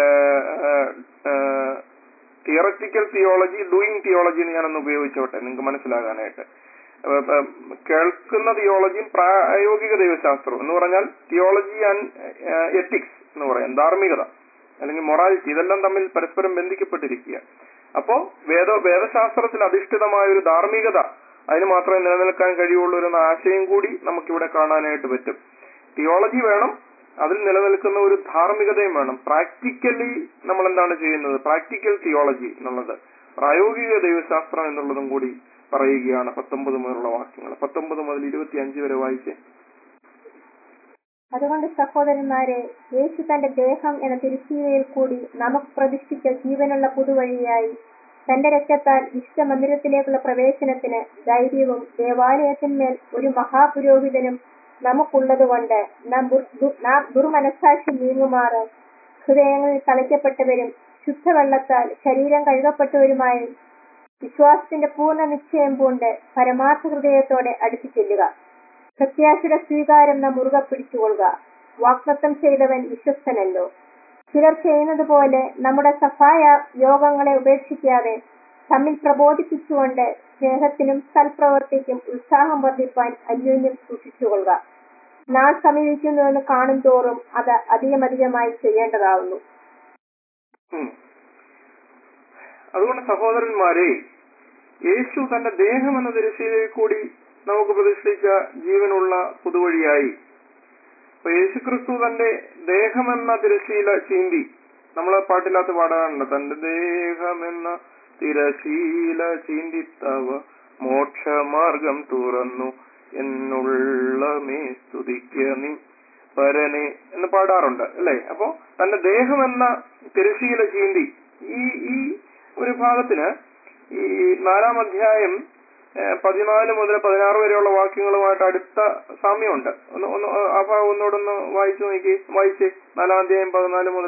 theoretical theology doing theology എന്ന് ഞാനൊന്ന് ഉപയോഗിച്ചോട്ടെ നിങ്ങൾക്ക് മനസ്സിലാകാനായിട്ട് ഏഹ് ഏഹ് കേൾക്കുന്ന തിയോളജിയും പ്രായോഗിക ദൈവശാസ്ത്രവും എന്ന് പറഞ്ഞാൽ തിയോളജി ആൻഡ് എത്തിക്സ് എന്ന് പറയാം ധാർമ്മികത അല്ലെങ്കിൽ മൊറാലിറ്റി ഇതെല്ലാം തമ്മിൽ പരസ്പരം ബന്ധിക്കപ്പെട്ടിരിക്കുക അപ്പോ വേദ വേദശാസ്ത്രത്തിൽ അധിഷ്ഠിതമായ ഒരു ധാർമ്മികത അതിന് മാത്രമേ നിലനിൽക്കാൻ കഴിയുള്ളൂ എന്ന ആശയം കൂടി നമുക്കിവിടെ കാണാനായിട്ട് പറ്റും തിയോളജി വേണം അതിൽ നിലനിൽക്കുന്ന ഒരു ധാർമ്മികതയും വേണം പ്രാക്ടിക്കലി നമ്മൾ എന്താണ് ചെയ്യുന്നത് പ്രാക്ടിക്കൽ തിയോളജി എന്നുള്ളത് പ്രായോഗിക ദൈവശാസ്ത്രം എന്നുള്ളതും കൂടി പറയുകയാണ് പത്തൊമ്പത് മുതലുള്ള വാക്യങ്ങൾ പത്തൊമ്പത് മുതൽ ഇരുപത്തി അഞ്ച് വരെ വായിച്ച് അതുകൊണ്ട് സഹോദരന്മാരെ യേശു തന്റെ ദേഹം എന്ന തിരുശീലയിൽ കൂടി നമുക്ക് പ്രതിഷ്ഠിച്ച ജീവനുള്ള പുതുവഴിയായി തന്റെ രക്തത്താൽ വിശുദ്ധ മന്ദിരത്തിലേക്കുള്ള പ്രവേശനത്തിന് ധൈര്യവും ദേവാലയത്തിന്മേൽ ഒരു മഹാപുരോഹിതനും നമുക്കുള്ളതുകൊണ്ട് നാം ദുർ- ദു- നാം ദുർമനസാക്ഷി നീങ്ങുമാറ് ഹൃദയങ്ങളിൽ തളയ്ക്കപ്പെട്ടവരും ശുദ്ധവെള്ളത്താൽ ശരീരം കഴുകപ്പെട്ടവരുമായി വിശ്വാസത്തിന്റെ പൂർണ്ണ നിശ്ചയം പൂണ്ട് പരമാർത്ഥ ഹൃദയത്തോടെ അടുത്തു ചെല്ലുക പ്രത്യാശയുടെ സ്വീകാരം നാം മുറുകെ പിടിച്ചുകൊള്ളുക വാക്തത്വം ചെയ്തവൻ വിശ്വസ്തനല്ലോ ചിലർ ചെയ്യുന്നത് പോലെ നമ്മുടെ സഹായ യോഗങ്ങളെ ഉപേക്ഷിക്കാതെ തമ്മിൽ പ്രബോധിപ്പിച്ചുകൊണ്ട് സ്നേഹത്തിനും സൽപ്രവൃത്തിക്കും ഉത്സാഹം വർദ്ധിപ്പാൻ അന്യോന്യം സൂക്ഷിച്ചുകൊള്ളുക നാൾ സമീപിക്കുന്നുവെന്ന് കാണും തോറും അത് അധികമധികമായി ചെയ്യേണ്ടതാവുന്നു ഉം. അതുകൊണ്ട് സഹോദരന്മാരെ യേശു തന്റെ ദേഹം എന്ന തിരശ്ശീലയിൽ കൂടി നമുക്ക് പ്രതിഷ്ഠിച്ച ജീവനുള്ള പുതുവഴിയായി അപ്പൊ യേശുക്രിസ്തു തന്റെ ദേഹമെന്ന തിരശ്ശീല ചീന്തി നമ്മളെ പാട്ടില്ലാത്ത പാടാറുണ്ട് തന്റെ ദേഹമെന്ന തിരശീല ചീന്തിത്തവ മോക്ഷമാർഗം തുറന്നു എന്നുള്ള മേ സ്തുതിക്ക നീ പരനെ എന്ന് പാടാറുണ്ട് അല്ലെ അപ്പോ തന്റെ ദേഹം എന്ന തിരശീല ചീന്തി ഈ ഈ ഒരു ഭാഗത്തിന് ഈ നാലാം അധ്യായം ഏഹ്, പതിനാല് മുതൽ പതിനാറ് വരെയുള്ള വാക്യങ്ങളുമായിട്ട് അടുത്ത സാമ്യമുണ്ട് ഒന്ന് ഒന്ന് ആ ഭാഗം ഒന്നുകൂടെ വായിച്ചു നോക്കി വായിച്ചേ നാലാം അധ്യായം പതിനാല് മുതൽ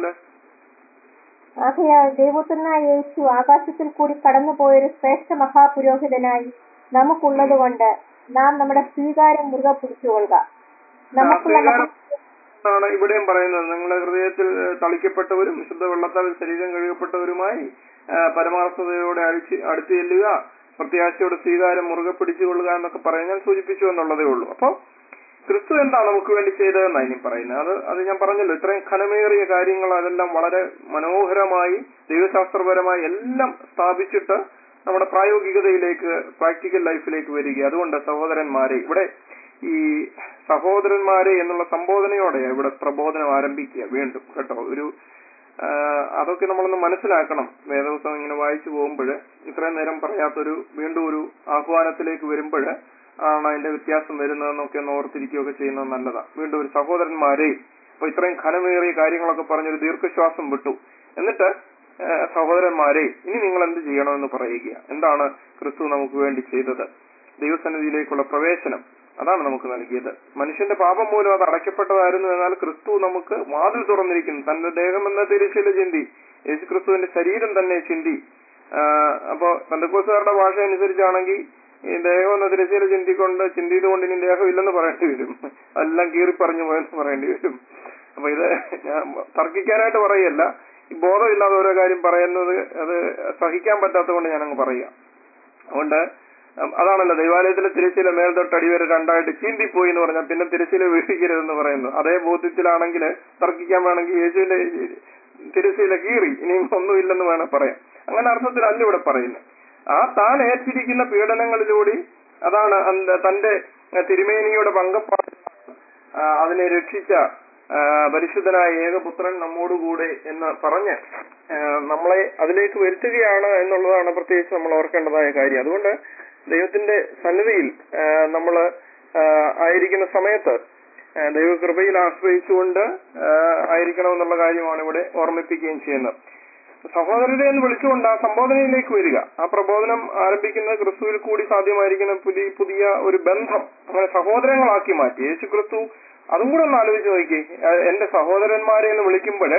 ആകയാൽ ദൈവപുത്രനായ യേശു ആകാശത്തിൽ കൂടി കടന്നുപോയൊരു ശ്രേഷ്ഠ മഹാപുരോഹിതനായി നമുക്കുള്ളതുകൊണ്ട് നാം നമ്മുടെ സ്വീകാരം മുറുകെ പിടിച്ചുകൊള്ളുക നമുക്കുള്ള മഹ- ആണ് ഇവിടെയും പറയുന്നത് നിങ്ങളുടെ ഹൃദയത്തിൽ ഏഹ്, തളിക്കപ്പെട്ടവരും വിശുദ്ധ വെള്ളത്താൽ ശരീരം കഴുകപ്പെട്ടവരുമായി ഏഹ്, പരമാർത്ഥതയോടെ അഴിച്ച് അടുത്ത് ചെല്ലുക പ്രത്യാശയോടെ സ്വീകാരം മുറുകെ പിടിച്ചുകൊള്ളുക എന്നൊക്കെ പറയാൻ ഞാൻ സൂചിപ്പിച്ചു എന്നുള്ളതേ ഉള്ളൂ അപ്പോ ക്രിസ്തു എന്താ നമുക്ക് വേണ്ടി ചെയ്തതെന്നാണ് ഇനി പറയുന്നത് അത് അത് ഞാൻ പറഞ്ഞല്ലോ ഇത്രയും ഘനമേറിയ കാര്യങ്ങൾ അതെല്ലാം വളരെ മനോഹരമായി ദൈവശാസ്ത്രപരമായി എല്ലാം സ്ഥാപിച്ചിട്ട് നമ്മുടെ പ്രായോഗികതയിലേക്ക് പ്രാക്ടിക്കൽ ലൈഫിലേക്ക് വരിക അതുകൊണ്ട് സഹോദരന്മാരെ ഇവിടെ ഈ സഹോദരന്മാരെ എന്നുള്ള സംബോധനയോടെ ഇവിടെ പ്രബോധനം ആരംഭിക്കുക വീണ്ടും കേട്ടോ ഒരു ആ, അതൊക്കെ നമ്മളൊന്ന് മനസ്സിലാക്കണം വേദവസം ഇങ്ങനെ വായിച്ചു പോകുമ്പോൾ ഇത്രയും നേരം പറയാത്തൊരു വീണ്ടും ഒരു ആഹ്വാനത്തിലേക്ക് വരുമ്പോൾ ആണ് അതിന്റെ വ്യത്യാസം വരുന്നതെന്നൊക്കെ ഒന്ന് ഓർത്തിരിക്കുകയൊക്കെ ചെയ്യുന്നത് നല്ലതാണ് വീണ്ടും ഒരു സഹോദരന്മാരെ അപ്പൊ ഇത്രയും ഘനമേറിയ കാര്യങ്ങളൊക്കെ പറഞ്ഞൊരു ദീർഘശ്വാസം വിട്ടു എന്നിട്ട് ആ, സഹോദരന്മാരെ ഇനി നിങ്ങൾ എന്ത് ചെയ്യണമെന്ന് പറയുക എന്താണ് ക്രിസ്തു നമുക്ക് വേണ്ടി ചെയ്തത് ദൈവസന്നിധിയിലേക്കുള്ള പ്രവേശനം അതാണ് നമുക്ക് നൽകിയത് മനുഷ്യന്റെ പാപം മൂലം അത് അടയ്ക്കപ്പെട്ടതായിരുന്നു എന്നാൽ ക്രിസ്തു നമുക്ക് വാതിൽ തുറന്നിരിക്കുന്നു തന്റെ ദേഹം എന്ന തിരശ്ശീല ചിന്തി യേശു ക്രിസ്തുവിന്റെ ശരീരം തന്നെ ചിന്തി ആ, അപ്പോ പന്തക്കോസുകാരുടെ ഭാഷ അനുസരിച്ചാണെങ്കിൽ ഈ ദേഹം എന്ന തിരശ്ശീല ചിന്തിക്കൊണ്ട് ചിന്തിയതുകൊണ്ട് ഇനി ദേഹം ഇല്ലെന്ന് പറയേണ്ടി വരും എല്ലാം കീറി പറഞ്ഞു പോയെന്ന് പറയേണ്ടി വരും അപ്പൊ ഇത് ഞാൻ തർക്കിക്കാനായിട്ട് പറയല്ല ഈ ബോധമില്ലാതെ ഓരോ കാര്യം പറയുന്നത് അത് സഹിക്കാൻ പറ്റാത്തതുകൊണ്ട് ഞാനങ്ങ് പറയാം അതുകൊണ്ട് ഉം, അതാണല്ലോ ദൈവാലയത്തിലെ തിരശ്ശീല മേൽതൊട്ട് അടിവരെ രണ്ടായിട്ട് ചീന്തിപ്പോയി എന്ന് പറഞ്ഞാൽ പിന്നെ തിരശ്ശീല വീഴിക്കരുതെന്ന് പറയുന്നു അതേ ബോധ്യത്തിലാണെങ്കിൽ തർക്കിക്കാൻ വേണമെങ്കിൽ യേശുവിന്റെ തിരശ്ശീല കീറി ഇനിയും ഒന്നുമില്ലെന്ന് വേണം പറയാം അങ്ങനെ അർത്ഥത്തിലല്ല ഇവിടെ പറയുന്നത് ആ താൻ ഏറ്റിരിക്കുന്ന പീഡനങ്ങളിലൂടെ അതാണ് അന്ത- തന്റെ ഏഹ്, തിരുമേനിയുടെ പങ്കപ്പാട് ആ, അതിനെ രക്ഷിച്ച ആ, പരിശുദ്ധനായ ഏകപുത്രൻ നമ്മോടുകൂടെ എന്ന് പറഞ്ഞ് ആ, നമ്മളെ അതിലേക്ക് വരുത്തുകയാണ് എന്നുള്ളതാണ് പ്രത്യേകിച്ച് നമ്മൾ ഓർക്കേണ്ടതായ കാര്യം അതുകൊണ്ട് ദൈവത്തിന്റെ സന്നിധിയിൽ നമ്മൾ ആയിരിക്കുന്ന സമയത്ത് ആ, ദൈവകൃപയിൽ ആശ്രയിച്ചുകൊണ്ട് ആ, ആയിരിക്കണമെന്നുള്ള കാര്യമാണ് ഇവിടെ ഓർമ്മിപ്പിക്കുകയും ചെയ്യുന്നത് സഹോദരരെ എന്ന് വിളിച്ചുകൊണ്ട് ആ സംബോധനയിലേക്ക് വരിക ആ പ്രബോധനം ആരംഭിക്കുന്നത് ക്രിസ്തുവിൽ കൂടി സാധ്യമായിരിക്കുന്ന പുതിയ പുതിയ ഒരു ബന്ധം അങ്ങനെ സഹോദരങ്ങളാക്കി മാറ്റി യേശു ക്രിസ്തു അതും കൂടെ ഒന്ന് ആലോചിച്ച് നോക്കി എന്റെ സഹോദരന്മാരെ എന്ന് വിളിക്കുമ്പോൾ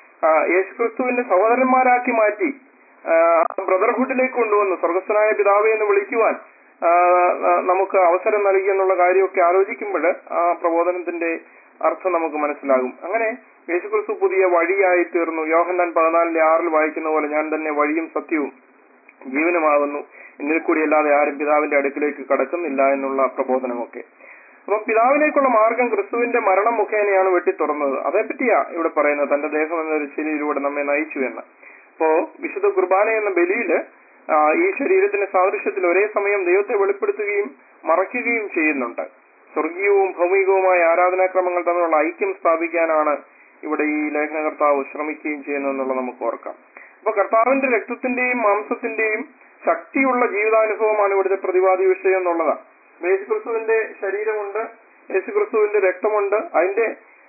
യേശു ക്രിസ്തുവിന്റെ സഹോദരന്മാരാക്കി മാറ്റി ബ്രദർഹുഡിലേക്ക് കൊണ്ടുവന്നു സ്വർഗസ്ഥനായ പിതാവെ എന്ന് വിളിക്കുവാൻ ആ, ആ, നമുക്ക് അവസരം നൽകി എന്നുള്ള കാര്യമൊക്കെ ആലോചിക്കുമ്പോൾ ആ പ്രബോധനത്തിന്റെ അർത്ഥം നമുക്ക് മനസ്സിലാകും അങ്ങനെ യേശുക്രിസ്തു പുതിയ വഴിയായി തീർന്നു യോഹന്നാൻ പതിനാലിന്റെ ആറിൽ വായിക്കുന്ന പോലെ ഞാൻ തന്നെ വഴിയും സത്യവും ജീവനുമാകുന്നു എന്നിൽ കൂടി അല്ലാതെ ആരും പിതാവിന്റെ അടുക്കിലേക്ക് കടക്കുന്നില്ല എന്നുള്ള പ്രബോധനമൊക്കെ അപ്പൊ പിതാവിലേക്കുള്ള മാർഗം ക്രിസ്തുവിന്റെ മരണം മുഖേനയാണ് വെട്ടി തുറന്നത് അതേപ്പറ്റിയാ ഇവിടെ പറയുന്നത് തന്റെ ദേഹം എന്ന ശരിയിലൂടെ നമ്മെ നയിച്ചു എന്ന് അപ്പോ വിശുദ്ധ കുർബാന എന്ന ബലിയില് ആ, ഈ ശരീരത്തിന്റെ സാദൃശ്യത്തിൽ ഒരേ സമയം ദൈവത്തെ വെളിപ്പെടുത്തുകയും മറയ്ക്കുകയും ചെയ്യുന്നുണ്ട് സ്വർഗീയവും ഭൗമികവുമായ ആരാധനാക്രമങ്ങൾ തമ്മിലുള്ള ഐക്യം സ്ഥാപിക്കാനാണ് ഇവിടെ ഈ ലേഖനകർത്താവ് ശ്രമിക്കുകയും ചെയ്യുന്നത് എന്നുള്ളത് നമുക്ക് ഓർക്കാം അപ്പൊ കർത്താവിന്റെ രക്തത്തിന്റെയും മാംസത്തിന്റെയും ശക്തിയുള്ള ജീവിതാനുഭവമാണ് ഇവിടുത്തെ പ്രതിവാദി വിഷയം എന്നുള്ളതാണ് യേശുക്രിസ്തുവിന്റെ ശരീരമുണ്ട് യേശുക്രിസ്തുവിന്റെ രക്തമുണ്ട് അതിന്റെ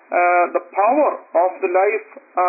the power of the life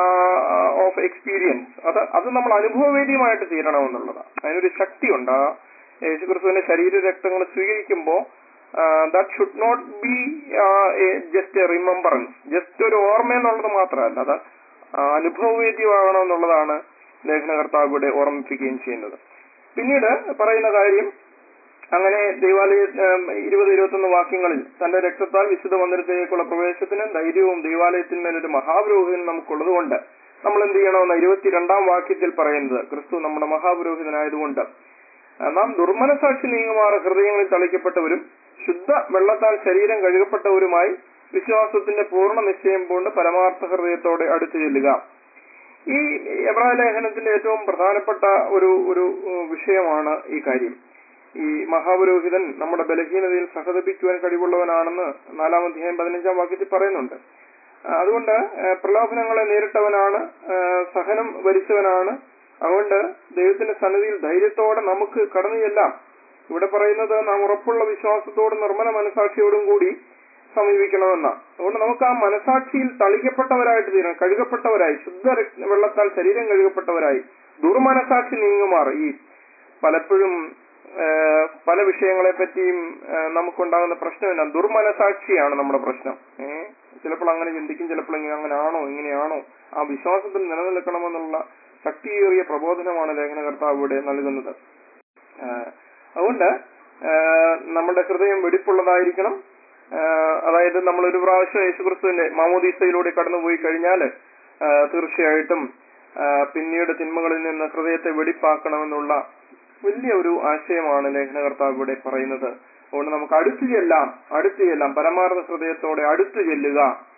of experience അത് അത് നമ്മൾ അനുഭവവേദ്യമായിട്ട് തീരണമെന്നുള്ളതാണ് അതിനൊരു ശക്തിയുണ്ട് ആ യേശുക്രിസ്തുവിന്റെ ശരീര രക്തങ്ങൾ സ്വീകരിക്കുമ്പോൾ that should not be just a remembrance just ഒരു ഓർമ്മ എന്നുള്ളത് മാത്രമല്ല അത് അനുഭവവേദ്യമാകണമെന്നുള്ളതാണ് ലേഖനകർത്താവ് ഇവിടെ ഓർമ്മിപ്പിക്കുകയും ചെയ്യുന്നത് പിന്നീട് പറയുന്ന കാര്യം അങ്ങനെ ദൈവാലയ ഏം, ഇരുപത് ഇരുപത്തൊന്ന് വാക്യങ്ങളിൽ തന്റെ രക്തത്താൽ വിശുദ്ധ മന്ദിരത്തിലേക്കുള്ള പ്രവേശത്തിന് ധൈര്യവും ദൈവാലയത്തിന്മേൽ ഒരു മഹാപുരോഹിതൻ നമുക്കുള്ളതുകൊണ്ട് നമ്മൾ എന്ത് ചെയ്യണമെന്ന് ഇരുപത്തിരണ്ടാം വാക്യത്തിൽ പറയുന്നത് ക്രിസ്തു നമ്മുടെ മഹാപുരോഹിതനായതുകൊണ്ട് ആ, നാം ദുർമനസാക്ഷി നീങ്ങുമാറ് ഹൃദയങ്ങളിൽ തളിക്കപ്പെട്ടവരും ശുദ്ധ വെള്ളത്താൽ ശരീരം കഴുകപ്പെട്ടവരുമായി വിശ്വാസത്തിന്റെ പൂർണ്ണ നിശ്ചയം കൊണ്ട് പരമാർത്ഥ ഹൃദയത്തോടെ അടുത്തു ചെല്ലുക ഈ എബ്രായ ലേഖനത്തിന്റെ ഏറ്റവും പ്രധാനപ്പെട്ട ഒരു ഒരു ഉം, വിഷയമാണ് ഈ കാര്യം ഈ മഹാപുരോഹിതൻ നമ്മുടെ ബലഹീനതയിൽ സഹതപിക്കുവാൻ കഴിവുള്ളവനാണെന്ന് നാലാം അധ്യായം പതിനഞ്ചാം വാക്യത്തിൽ പറയുന്നുണ്ട് ആ, അതുകൊണ്ട് ആ, പ്രലോഭനങ്ങളെ നേരിട്ടവനാണ് ആ, സഹനം ഭരിച്ചവനാണ് അതുകൊണ്ട് ദൈവത്തിന്റെ സന്നിധിയിൽ ധൈര്യത്തോടെ നമുക്ക് കടന്നു ചെല്ലാം ഇവിടെ പറയുന്നത് നാം ഉറപ്പുള്ള വിശ്വാസത്തോടും നിർമ്മല മനസാക്ഷിയോടും കൂടി സമീപിക്കണമെന്ന അതുകൊണ്ട് നമുക്ക് ആ മനസാക്ഷിയിൽ തളിക്കപ്പെട്ടവരായിട്ട് തീരണം കഴുകപ്പെട്ടവരായി ശുദ്ധ രക്ത- വെള്ളത്താൽ ശരീരം കഴുകപ്പെട്ടവരായി ദുർമനസാക്ഷി നീങ്ങുമാർ ഈ പലപ്പോഴും ആ, പല വിഷയങ്ങളെ പറ്റിയും ആ, നമുക്കുണ്ടാകുന്ന പ്രശ്നം എന്നാ ദുർമനസാക്ഷിയാണ് നമ്മുടെ പ്രശ്നം ഏഹ് ചിലപ്പോൾ അങ്ങനെ ചിന്തിക്കും ചിലപ്പോൾ ഇങ്ങനെ അങ്ങനെ ആണോ ഇങ്ങനെയാണോ ആ വിശ്വാസത്തിൽ നിലനിൽക്കണമെന്നുള്ള ശക്തിയേറിയ പ്രബോധനമാണ് ലേഖനകർത്താവ് ഇവിടെ നൽകുന്നത് ആ, അതുകൊണ്ട് ആ, നമ്മുടെ ഹൃദയം വെടിപ്പുള്ളതായിരിക്കണം ആ, അതായത് നമ്മൾ ഒരു പ്രാവശ്യം യേശുക്രിസ്തുവിന്റെ മാമോദീസയിലൂടെ കടന്നുപോയി കഴിഞ്ഞാൽ തീർച്ചയായിട്ടും ആ, പിന്നീട് തിന്മകളിൽ നിന്ന് ഹൃദയത്തെ വെടിപ്പാക്കണമെന്നുള്ള വലിയ ഒരു ആശയമാണ് ലേഖനകർത്താവ് ഇവിടെ പറയുന്നത് അതുകൊണ്ട് നമുക്ക് അടുത്തു ചെല്ലാം അടുത്തു ചെല്ലാം പരമാർത്ഥ ഹൃദയത്തോടെ അടുത്തു ചെല്ലുക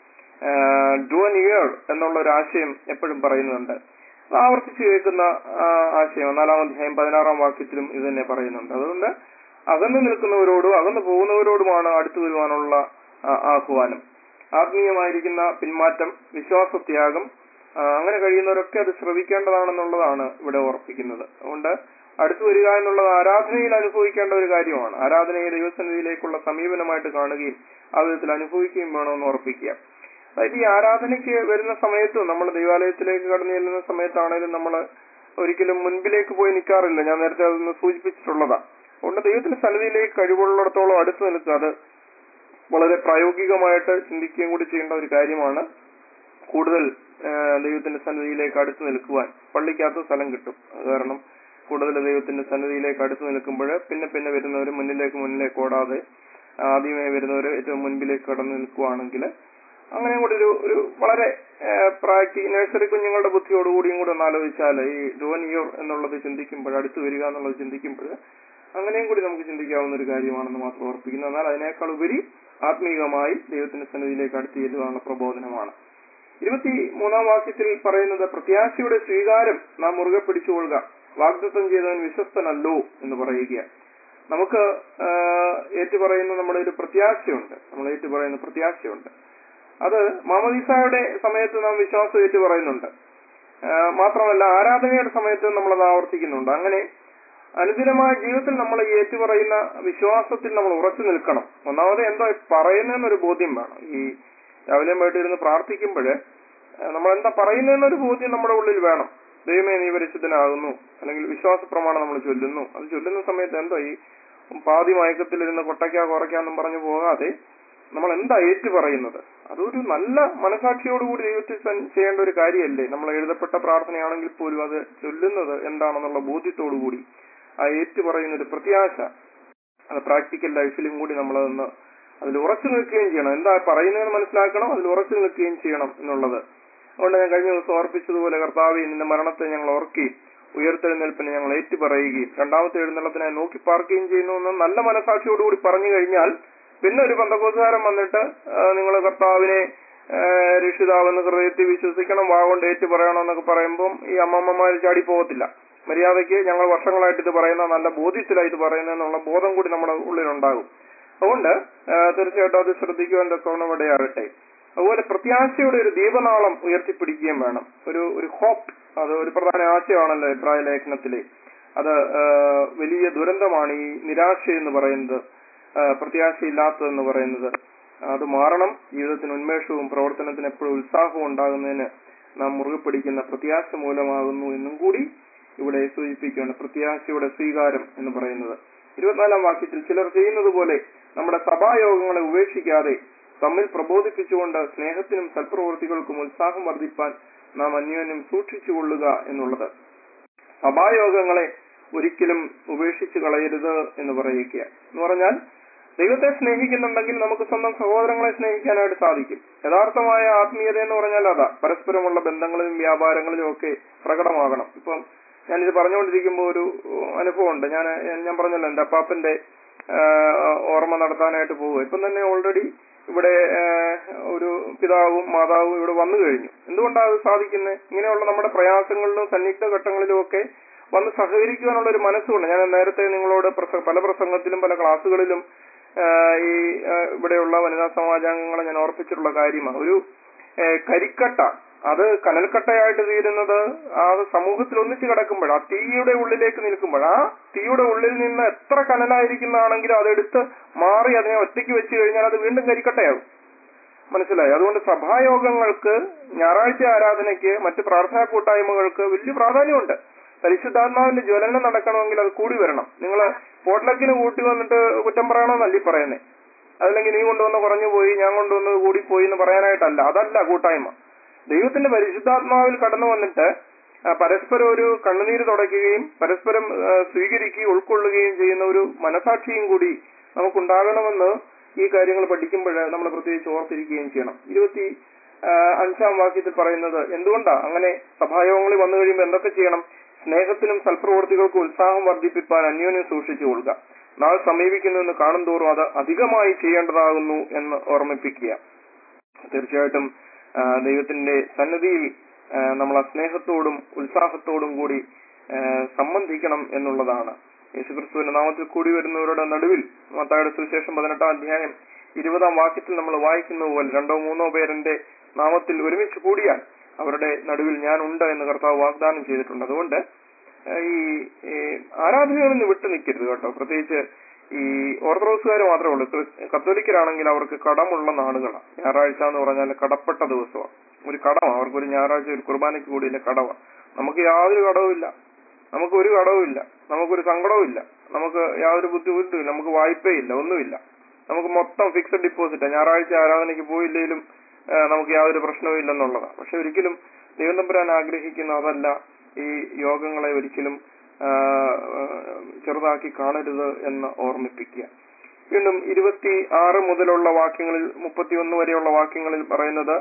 ഡുവൻ ഇയർ എന്നുള്ള ഒരു ആശയം എപ്പോഴും പറയുന്നുണ്ട് അത് ആവർത്തിച്ച് കേൾക്കുന്ന ആ, ആശയം നാലാം അധ്യായം പതിനാറാം വാക്യത്തിലും ഇത് തന്നെ പറയുന്നുണ്ട് അതുകൊണ്ട് അകന്നു നിൽക്കുന്നവരോടും അകന്നു പോകുന്നവരോടുമാണ് അടുത്തു വരുവാനുള്ള ആ, ആഹ്വാനം ആത്മീയമായിരിക്കുന്ന പിന്മാറ്റം വിശ്വാസത്യാഗം ആ, അങ്ങനെ കഴിയുന്നവരൊക്കെ അത് ശ്രവിക്കേണ്ടതാണെന്നുള്ളതാണ് ഇവിടെ ഓർപ്പിക്കുന്നത് അതുകൊണ്ട് അടുത്തു വരിക എന്നുള്ളത് ആരാധനയിൽ അനുഭവിക്കേണ്ട ഒരു കാര്യമാണ് ആരാധനയെ ദൈവസന്നിധിയിലേക്കുള്ള സമീപനമായിട്ട് കാണുകയും ആ വിധത്തിൽ അനുഭവിക്കുകയും വേണമെന്ന് ഉറപ്പിക്കുക അതായത് ഈ ആരാധനയ്ക്ക് വരുന്ന സമയത്ത് നമ്മൾ ദൈവാലയത്തിലേക്ക് കടന്നു ചെല്ലുന്ന സമയത്താണേലും നമ്മൾ ഒരിക്കലും മുൻപിലേക്ക് പോയി നിൽക്കാറില്ല ഞാൻ നേരത്തെ അതൊന്ന് സൂചിപ്പിച്ചിട്ടുള്ളതാ അതുകൊണ്ട് ദൈവത്തിന്റെ സന്നിധിയിലേക്ക് കഴിവുള്ളിടത്തോളം അടുത്ത് നിൽക്കുക അത് വളരെ പ്രായോഗികമായിട്ട് ചിന്തിക്കുകയും കൂടി ചെയ്യേണ്ട ഒരു കാര്യമാണ് കൂടുതൽ ആ, ദൈവത്തിന്റെ സന്നിധിയിലേക്ക് അടുത്ത് നിൽക്കുവാൻ പള്ളിക്കകത്ത് സ്ഥലം കിട്ടും അത് കാരണം കൂടുതൽ ദൈവത്തിന്റെ സന്നിധിയിലേക്ക് അടുത്ത് നിൽക്കുമ്പോൾ പിന്നെ പിന്നെ വരുന്നവർ മുന്നിലേക്ക് മുന്നിലേക്ക് ഓടാതെ ആദ്യമേ വരുന്നവർ ഏറ്റവും മുൻപിലേക്ക് കടന്നു നിൽക്കുവാണെങ്കിൽ അങ്ങനെ കൂടി ഒരു ഒരു വളരെ പ്രാക്ടി നഴ്സറി കുഞ്ഞുങ്ങളുടെ ബുദ്ധിയോടുകൂടിയും കൂടി ഒന്ന് ആലോചിച്ചാൽ ഈ ഡോനിയോ എന്നുള്ളത് ചിന്തിക്കുമ്പോൾ അടുത്ത് വരിക എന്നുള്ളത് ചിന്തിക്കുമ്പോൾ അങ്ങനെയും കൂടി നമുക്ക് ചിന്തിക്കാവുന്ന ഒരു കാര്യമാണെന്ന് മാത്രം ഓർപ്പിക്കുന്നു എന്നാൽ അതിനേക്കാൾ ഉപരി ആത്മീയമായി ദൈവത്തിന്റെ സന്നിധിയിലേക്ക് അടുത്ത് ചെല്ലുവാനുള്ള പ്രബോധനമാണ് ഇരുപത്തി മൂന്നാം വാക്യത്തിൽ പറയുന്നത് പ്രത്യാശയുടെ സ്വീകാരം നാം മുറുകെ പിടിച്ചുകൊള്ളുക വാഗ്ദത്തം ചെയ്തവൻ വിശ്വസ്തനല്ലോ എന്ന് പറയുക നമുക്ക് ആ, ഏറ്റുപറയുന്ന നമ്മുടെ ഒരു പ്രത്യാശയുണ്ട് നമ്മൾ ഏറ്റുപറയുന്ന പ്രത്യാശയുണ്ട് അത് മാമദീസായുടെ സമയത്ത് നാം വിശ്വാസം ഏറ്റുപറയുന്നുണ്ട് ആ, മാത്രമല്ല ആരാധനയുടെ സമയത്ത് നമ്മൾ അത് ആവർത്തിക്കുന്നുണ്ട് അങ്ങനെ അനുദിനമായ ജീവിതത്തിൽ നമ്മൾ ഈ ഏറ്റുപറയുന്ന വിശ്വാസത്തിൽ നമ്മൾ ഉറച്ചു നിൽക്കണം ഒന്നാമത് എന്തോ പറയുന്നതെന്നൊരു ബോധ്യം വേണം ഈ രാവിലെ വേണ്ടിയിരുന്ന് പ്രാർത്ഥിക്കുമ്പോൾ നമ്മൾ എന്താ പറയുന്നതെന്നൊരു ബോധ്യം നമ്മുടെ ഉള്ളിൽ വേണം ദൈവമേ നീ പരിശുദ്ധനാകുന്നു അല്ലെങ്കിൽ വിശ്വാസ പ്രമാണം നമ്മൾ ചൊല്ലുന്നു അത് ചൊല്ലുന്ന സമയത്ത് എന്തോ ഈ പാതി മയക്കത്തിലിരുന്ന് കൊട്ടയ്ക്കാ കുറയ്ക്കാന്നും പറഞ്ഞു പോകാതെ നമ്മൾ എന്താ ഏറ്റു പറയുന്നത് അതൊരു നല്ല മനസാക്ഷിയോടുകൂടി ദൈവത്തിൽ സൻ- ചെയ്യേണ്ട ഒരു കാര്യമല്ലേ നമ്മൾ എഴുതപ്പെട്ട പ്രാർത്ഥനയാണെങ്കിൽ പോലും അത് ചൊല്ലുന്നത് എന്താണെന്നുള്ള ബോധ്യത്തോടുകൂടി ആ ഏറ്റു പറയുന്ന ഒരു പ്രത്യാശ അത് പ്രാക്ടിക്കൽ ലൈഫിലും കൂടി നമ്മളതൊന്ന് അതിൽ ഉറച്ചു നിൽക്കുകയും ചെയ്യണം എന്താ പറയുന്നതെന്ന് മനസ്സിലാക്കണം അതിൽ ഉറച്ചു നിൽക്കുകയും ചെയ്യണം എന്നുള്ളത് അതുകൊണ്ട് ഞാൻ കഴിഞ്ഞ ദിവസം ഓർപ്പിച്ചതുപോലെ കർത്താവെ നിന്റെ മരണത്തെ ഞങ്ങൾ ഓർക്കുകയും ഉയർത്തെഴുന്നേൽപ്പിനെ ഞങ്ങൾ ഏറ്റു പറയുകയും രണ്ടാമത്തെ എഴുന്നള്ളത്തിനായി നോക്കി പാർക്കുകയും ചെയ്യുന്നു എന്ന് നല്ല മനസാക്ഷിയോടുകൂടി പറഞ്ഞു കഴിഞ്ഞാൽ പിന്നെ ഒരു പന്തക്കോസുകാരൻ വന്നിട്ട് നിങ്ങൾ കർത്താവിനെ ആ, രക്ഷിതാവെന്ന് ഹൃദയത്തിൽ വിശ്വസിക്കണം വാഗൊണ്ട് ഏറ്റു പറയണം എന്നൊക്കെ പറയുമ്പോൾ ഈ അമ്മമ്മമാർ ചാടി പോകത്തില്ല മര്യാദയ്ക്ക് ഞങ്ങൾ വർഷങ്ങളായിട്ട് ഇത് പറയുന്ന നല്ല ബോധ്യത്തിലായി ഇത് പറയുന്നതെന്നുള്ള ബോധം കൂടി നമ്മുടെ ഉള്ളിലുണ്ടാകും അതുകൊണ്ട് ആ, തീർച്ചയായിട്ടും അത് ശ്രദ്ധിക്കുവാൻ തക്കവണ്ണം ഇടയാകട്ടെ അതുപോലെ പ്രത്യാശയുടെ ഒരു ദീപനാളം ഉയർത്തിപ്പിടിക്കുകയും വേണം ഒരു ഒരു ഹോപ്പ് അത് ഒരു പ്രധാന ആശയമാണല്ലോ ഇബ്രായ ലേഖനത്തിലെ അത് ആ, വലിയ ദുരന്തമാണ് ഈ നിരാശ എന്ന് പറയുന്നത് ആ, പ്രത്യാശയില്ലാത്തതെന്ന് പറയുന്നത് അത് മാറണം ജീവിതത്തിന് ഉന്മേഷവും പ്രവർത്തനത്തിന് എപ്പോഴും ഉത്സാഹവും ഉണ്ടാകുന്നതിന് നാം മുറുകെ പിടിക്കുന്ന പ്രത്യാശ മൂലമാകുന്നു എന്നും കൂടി ഇവിടെ സൂചിപ്പിക്കുകയാണ് പ്രത്യാശയുടെ സ്വീകാരം എന്ന് പറയുന്നത് ഇരുപത്തിനാലാം വാക്യത്തിൽ ചിലർ ചെയ്യുന്നത് പോലെ നമ്മുടെ സഭായോഗങ്ങളെ ഉപേക്ഷിക്കാതെ തമ്മിൽ പ്രബോധിപ്പിച്ചുകൊണ്ട് സ്നേഹത്തിനും സൽപ്രവൃത്തികൾക്കും ഉത്സാഹം വർദ്ധിപ്പാൻ നാം അന്യോന്യം സൂക്ഷിച്ചുകൊള്ളുക എന്നുള്ളത് സഭായോഗങ്ങളെ ഒരിക്കലും ഉപേക്ഷിച്ച് കളയരുത് എന്ന് പറയുക എന്ന് പറഞ്ഞാൽ ദൈവത്തെ സ്നേഹിക്കുന്നുണ്ടെങ്കിൽ നമുക്ക് സ്വന്തം സഹോദരങ്ങളെ സ്നേഹിക്കാനായിട്ട് സാധിക്കും യഥാർത്ഥമായ ആത്മീയത എന്ന് പറഞ്ഞാൽ അതാ പരസ്പരമുള്ള ബന്ധങ്ങളിലും വ്യാപാരങ്ങളിലും ഒക്കെ പ്രകടമാകണം ഇപ്പം ഞാനിത് പറഞ്ഞുകൊണ്ടിരിക്കുമ്പോൾ ഒരു അനുഭവമുണ്ട് ഞാൻ ഞാൻ പറഞ്ഞല്ലോ എന്റെ അപ്പാപ്പന്റെ ആ, ഓർമ്മ നടത്താനായിട്ട് പോവുക ഇപ്പം തന്നെ ഓൾറെഡി ഇവിടെ ആ, ഒരു പിതാവും മാതാവും ഇവിടെ വന്നു കഴിഞ്ഞു എന്തുകൊണ്ടാണ് അത് സാധിക്കുന്നത് ഇങ്ങനെയുള്ള നമ്മുടെ പ്രയാസങ്ങളിലും സന്നിഗ്ധ ഘട്ടങ്ങളിലും ഒക്കെ വന്ന് സഹകരിക്കുവാനുള്ള ഒരു മനസ്സുണ്ട് ഞാൻ നേരത്തെ നിങ്ങളോട് പ്രസ- പല പ്രസംഗത്തിലും പല ക്ലാസ്സുകളിലും ആ, ഈ ആ, ഇവിടെയുള്ള വനിതാ സമാജാംഗങ്ങളെ ഞാൻ ഓർപ്പിച്ചിട്ടുള്ള കാര്യമാണ് ഒരു ഏ, കരിക്കട്ട അത് കനൽക്കട്ടയായിട്ട് തീരുന്നത് ആ സമൂഹത്തിൽ ഒന്നിച്ച് കിടക്കുമ്പോൾ ആ തീയുടെ ഉള്ളിലേക്ക് നിൽക്കുമ്പോൾ ആ തീയുടെ ഉള്ളിൽ നിന്ന് എത്ര കനലായിരിക്കുന്നതാണെങ്കിലും അതെടുത്ത് മാറി അതിനെ ഒറ്റയ്ക്ക് വെച്ച് കഴിഞ്ഞാൽ അത് വീണ്ടും കരിക്കട്ടയാകും മനസ്സിലായി അതുകൊണ്ട് സഭായോഗങ്ങൾക്ക് ഞായറാഴ്ച ആരാധനയ്ക്ക് മറ്റ് പ്രാർത്ഥനാ കൂട്ടായ്മകൾക്ക് വലിയ പ്രാധാന്യമുണ്ട് പരിശുദ്ധാത്മാവിന്റെ ജ്വലനം നടക്കണമെങ്കിൽ അത് കൂടി വരണം നിങ്ങൾ പോട്ട്ലക്കിന് കൂട്ടി വന്നിട്ട് കുറ്റം പറയണമെന്നല്ല ഈ പറയുന്നത് അതല്ലെങ്കിൽ നീ കൊണ്ടുവന്ന് കുറഞ്ഞു പോയി ഞാൻ കൊണ്ടുവന്നത് കൂടിപ്പോയി എന്ന് പറയാനായിട്ടല്ല അതല്ല കൂട്ടായ്മ ദൈവത്തിന്റെ പരിശുദ്ധാത്മാവിൽ കടന്നു വന്നിട്ട് ആ, പരസ്പരം ഒരു കണ്ണുനീര് തുടയ്ക്കുകയും പരസ്പരം ആ, സ്വീകരിക്കുകയും ഉൾക്കൊള്ളുകയും ചെയ്യുന്ന ഒരു മനസാക്ഷിയും കൂടി നമുക്കുണ്ടാകണമെന്ന് ഈ കാര്യങ്ങൾ പഠിക്കുമ്പോൾ നമ്മൾ പ്രത്യേകിച്ച് ഓർത്തിരിക്കുകയും ചെയ്യണം ഇരുപത്തി ആ, അഞ്ചാം വാക്യത്തിൽ പറയുന്നത് എന്തുകൊണ്ടാ അങ്ങനെ സഭായോഗങ്ങളിൽ വന്നു കഴിയുമ്പോൾ എന്തൊക്കെ ചെയ്യണം സ്നേഹത്തിനും സൽപ്രവർത്തികൾക്കും ഉത്സാഹം വർദ്ധിപ്പിക്കാൻ അന്യോന്യം സൂക്ഷിച്ചു കൊള്ളുക നാൾ സമീപിക്കുന്നുവെന്ന് കാണും തോറും അത് അധികമായി ചെയ്യേണ്ടതാകുന്നു എന്ന് ഓർമ്മിപ്പിക്കുക തീർച്ചയായിട്ടും ആ, ദൈവത്തിന്റെ സന്നദ്ധിയിൽ ആ, നമ്മൾ ആ സ്നേഹത്തോടും ഉത്സാഹത്തോടും കൂടി ആ, സംബന്ധിക്കണം എന്നുള്ളതാണ് യേശുക്രിസ്തുവിന്റെ നാമത്തിൽ കൂടി വരുന്നവരുടെ നടുവിൽ മത്തായുടെ സുവിശേഷം പതിനെട്ടാം അധ്യായം ഇരുപതാം വാക്യത്തിൽ നമ്മൾ വായിക്കുന്ന പോലെ രണ്ടോ മൂന്നോ പേരെന്റെ നാമത്തിൽ ഒരുമിച്ച് കൂടിയാൽ അവരുടെ നടുവിൽ ഞാൻ ഉണ്ട് എന്ന് കർത്താവ് വാഗ്ദാനം ചെയ്തിട്ടുണ്ട് അതുകൊണ്ട് ആ, ഈ ഈ ആരാധനകളിൽ നിന്ന് വിട്ടു നിൽക്കരുത് കേട്ടോ പ്രത്യേകിച്ച് ഈ ഓർത്തഡോക്സുകാർ മാത്രമേ ഉള്ളൂ ക്രിസ്- കത്തോലിക്കരാണെങ്കിൽ അവർക്ക് കടമുള്ള നാളുകളാണ് ഞായറാഴ്ച എന്ന് പറഞ്ഞാൽ കടപ്പെട്ട ദിവസമാണ് ഒരു കടമാണ് അവർക്ക് ഒരു ഞായറാഴ്ച ഒരു കുർബാനയ്ക്ക് കൂടിയില്ല കടവാണ് നമുക്ക് യാതൊരു കടവുമില്ല നമുക്ക് ഒരു കടവുമില്ല നമുക്കൊരു സങ്കടവും ഇല്ല നമുക്ക് യാതൊരു ബുദ്ധിമുട്ടുമില്ല നമുക്ക് വായ്പയില്ല ഒന്നുമില്ല നമുക്ക് മൊത്തം ഫിക്സഡ് ഡിപ്പോസിറ്റ് ഞായറാഴ്ച ആരാധനയ്ക്ക് പോയില്ലെങ്കിലും ആ, നമുക്ക് യാതൊരു പ്രശ്നവും ഇല്ലെന്നുള്ളതാണ് പക്ഷെ ഒരിക്കലും ദൈവം തമ്പുരാൻ ആഗ്രഹിക്കുന്ന അതല്ല ഈ യോഗങ്ങളെ ഒരിക്കലും ആ, ആ, ചെറുതാക്കി കാണരുത് എന്ന് ഓർമ്മിപ്പിക്കുക വീണ്ടും ഇരുപത്തി ആറ് മുതലുള്ള വാക്യങ്ങളിൽ മുപ്പത്തിയൊന്ന് വരെയുള്ള വാക്യങ്ങളിൽ പറയുന്നത്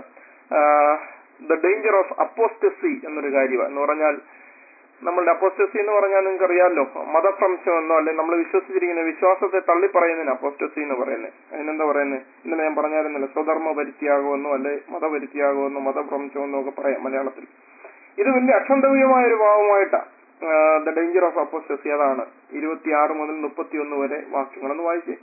ദ ഡേഞ്ചർ ഓഫ് അപ്പോസ്റ്റസി എന്നൊരു കാര്യമാണ് എന്ന് പറഞ്ഞാൽ നമ്മളുടെ അപ്പോസ്റ്റസി എന്ന് പറഞ്ഞാൽ നിങ്ങൾക്ക് അറിയാമല്ലോ മതഭ്രംശം എന്നോ അല്ലെങ്കിൽ നമ്മൾ വിശ്വസിച്ചിരിക്കുന്ന വിശ്വാസത്തെ തള്ളി പറയുന്നതിന് അപ്പോസ്റ്റസി എന്ന് പറയുന്നത് അതിനെന്താ പറയുന്നത് ഇന്നലെ ഞാൻ പറഞ്ഞായിരുന്നല്ലോ സ്വധർമ്മ പരിത്യാഗമെന്നോ അല്ലെ മതപരിത്യാഗമെന്നോ മതഭ്രംശമെന്നോ ഒക്കെ പറയാം മലയാളത്തിൽ ഇത് വലിയ അക്ഷന്തവ്യമായ ഒരു ഭാവമായിട്ടാ ദ ഡേഞ്ചർ ഓഫ് അപ്പോസ്റ്റസി അതാണ് ഇരുപത്തിയാറ് മുതൽ മുപ്പത്തിയൊന്ന് വരെ വാക്യങ്ങളൊന്ന് വായിച്ചേ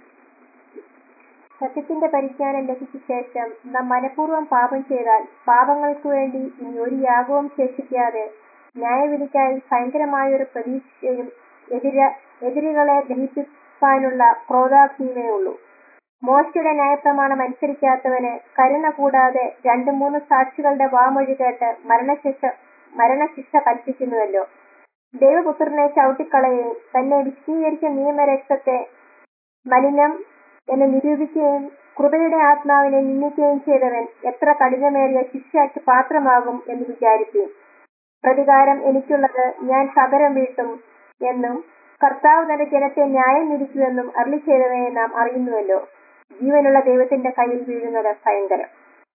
സത്യത്തിന്റെ പരിജ്ഞാനം ലഭിച്ച ശേഷം നാം മനഃപൂർവ്വം പാപം ചെയ്താൽ പാപങ്ങൾക്ക് വേണ്ടി ഇനി ഒരു യാഗവും ശേഷിക്കാതെ ന്യായവിധിക്കായി ഭയങ്കരമായൊരു പ്രതീക്ഷയും എതിര എതിരുകളെ ദഹിപ്പിക്കാനുള്ള ക്രോധാഗ്നിയുമേ ഉള്ളൂ മോശയുടെ ന്യായപ്രമാണം അനുസരിക്കാത്തവന് കരുണ കൂടാതെ രണ്ടു മൂന്ന് സാക്ഷികളുടെ വാമൊഴി കേട്ട് മരണശിക്ഷ മരണശിക്ഷ കൽപ്പിക്കുന്നുവല്ലോ ദൈവപുത്രനെ ചവിട്ടിക്കളയുകയും തന്നെ വിശദീകരിച്ച നിയമരക്തത്തെ മലിനം എന്ന് നിരൂപിക്കുകയും കൃപയുടെ ആത്മാവിനെ നിന്ദിക്കുകയും ചെയ്തവൻ എത്ര കഠിനമേറിയ ശിക്ഷയ്ക്ക് പാത്രമാകും എന്ന് വിചാരിക്കും പ്രതികാരം എനിക്കുള്ളത് ഞാൻ പകരം വീട്ടും എന്നും കർത്താവ് തന്റെ ജനത്തെ ന്യായം വിധിക്കുമെന്നും അരളി ചെയ്തവയെ നാം അറിയുന്നുവല്ലോ ജീവനുള്ള ദൈവത്തിന്റെ കയ്യിൽ വീഴുന്നത് ഭയങ്കരം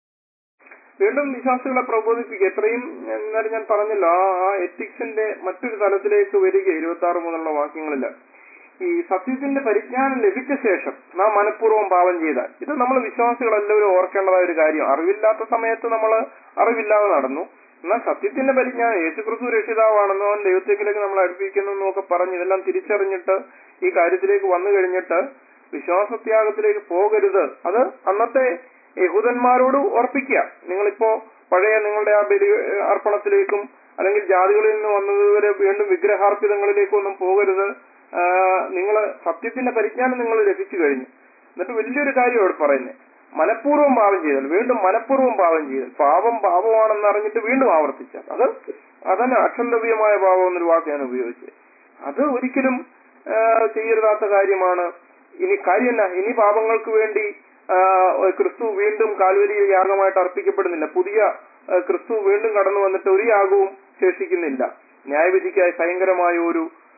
വീണ്ടും വിശ്വാസികളെ പ്രബോധിപ്പിക്കുക എത്രയും എന്നാലും ഞാൻ പറഞ്ഞല്ലോ ആ ആ എത്തിക്സിന്റെ മറ്റൊരു തലത്തിലേക്ക് വരിക ഇരുപത്തി ആറ് മുതലുള്ള വാക്യങ്ങളിൽ ഈ സത്യത്തിന്റെ പരിജ്ഞാനം ലഭിച്ച ശേഷം നാം മനഃപൂർവ്വം പാപം ചെയ്താൽ ഇത് നമ്മൾ വിശ്വാസികളെല്ലാവരും ഓർക്കേണ്ടതായ ഒരു കാര്യം അറിവില്ലാത്ത സമയത്ത് നമ്മൾ അറിവില്ലാതെ നടന്നു എന്നാൽ സത്യത്തിന്റെ പരിജ്ഞാനം യേശുക്രിസ്തു രക്ഷിതാവാണെന്നോ അവൻ ദൈവത്തേക്കിലേക്ക് നമ്മൾ അടുപ്പിക്കുന്നു ഒക്കെ പറഞ്ഞ് ഇതെല്ലാം തിരിച്ചറിഞ്ഞിട്ട് ഈ കാര്യത്തിലേക്ക് വന്നു കഴിഞ്ഞിട്ട് വിശ്വാസത്യാഗത്തിലേക്ക് പോകരുത് അത് അന്നത്തെ യഹൂദന്മാരോട് ഓർപ്പിക്കുക നിങ്ങളിപ്പോ പഴയ നിങ്ങളുടെ ആ ബലി അർപ്പണത്തിലേക്കും അല്ലെങ്കിൽ ജാതികളിൽ നിന്ന് വന്നതുവരെ വീണ്ടും വിഗ്രഹാർപ്പിതങ്ങളിലേക്കും ഒന്നും പോകരുത് നിങ്ങൾ സത്യത്തിന്റെ പരിജ്ഞാനം നിങ്ങൾ ലഭിച്ചു കഴിഞ്ഞു എന്നിട്ട് വലിയൊരു കാര്യം അവിടെ പറയുന്നത് മനഃപൂർവ്വം പാപം ചെയ്താൽ വീണ്ടും മനഃപൂർവ്വം പാപം ചെയ്താൽ പാപം പാപമാണെന്ന് അറിഞ്ഞിട്ട് വീണ്ടും ആവർത്തിച്ചാൽ അത് അതന്നെ അക്ഷന്തവ്യമായ പാപം എന്നൊരു വാക്ക് ഞാൻ ഉപയോഗിച്ചത് അത് ഒരിക്കലും ആ, ചെയ്യരുതാത്ത കാര്യമാണ് ഇനി കാര്യമല്ല ഇനി പാപങ്ങൾക്ക് വേണ്ടി ആ, ക്രിസ്തു വീണ്ടും കാൽവരിയിൽ യാഗമായിട്ട് അർപ്പിക്കപ്പെടുന്നില്ല പുതിയ ആ, ക്രിസ്തു വീണ്ടും കടന്നു വന്നിട്ട് ഒരു യാഗവും ശേഷിക്കുന്നില്ല ന്യായവിധിക്കായി ഭയങ്കരമായ ഒരു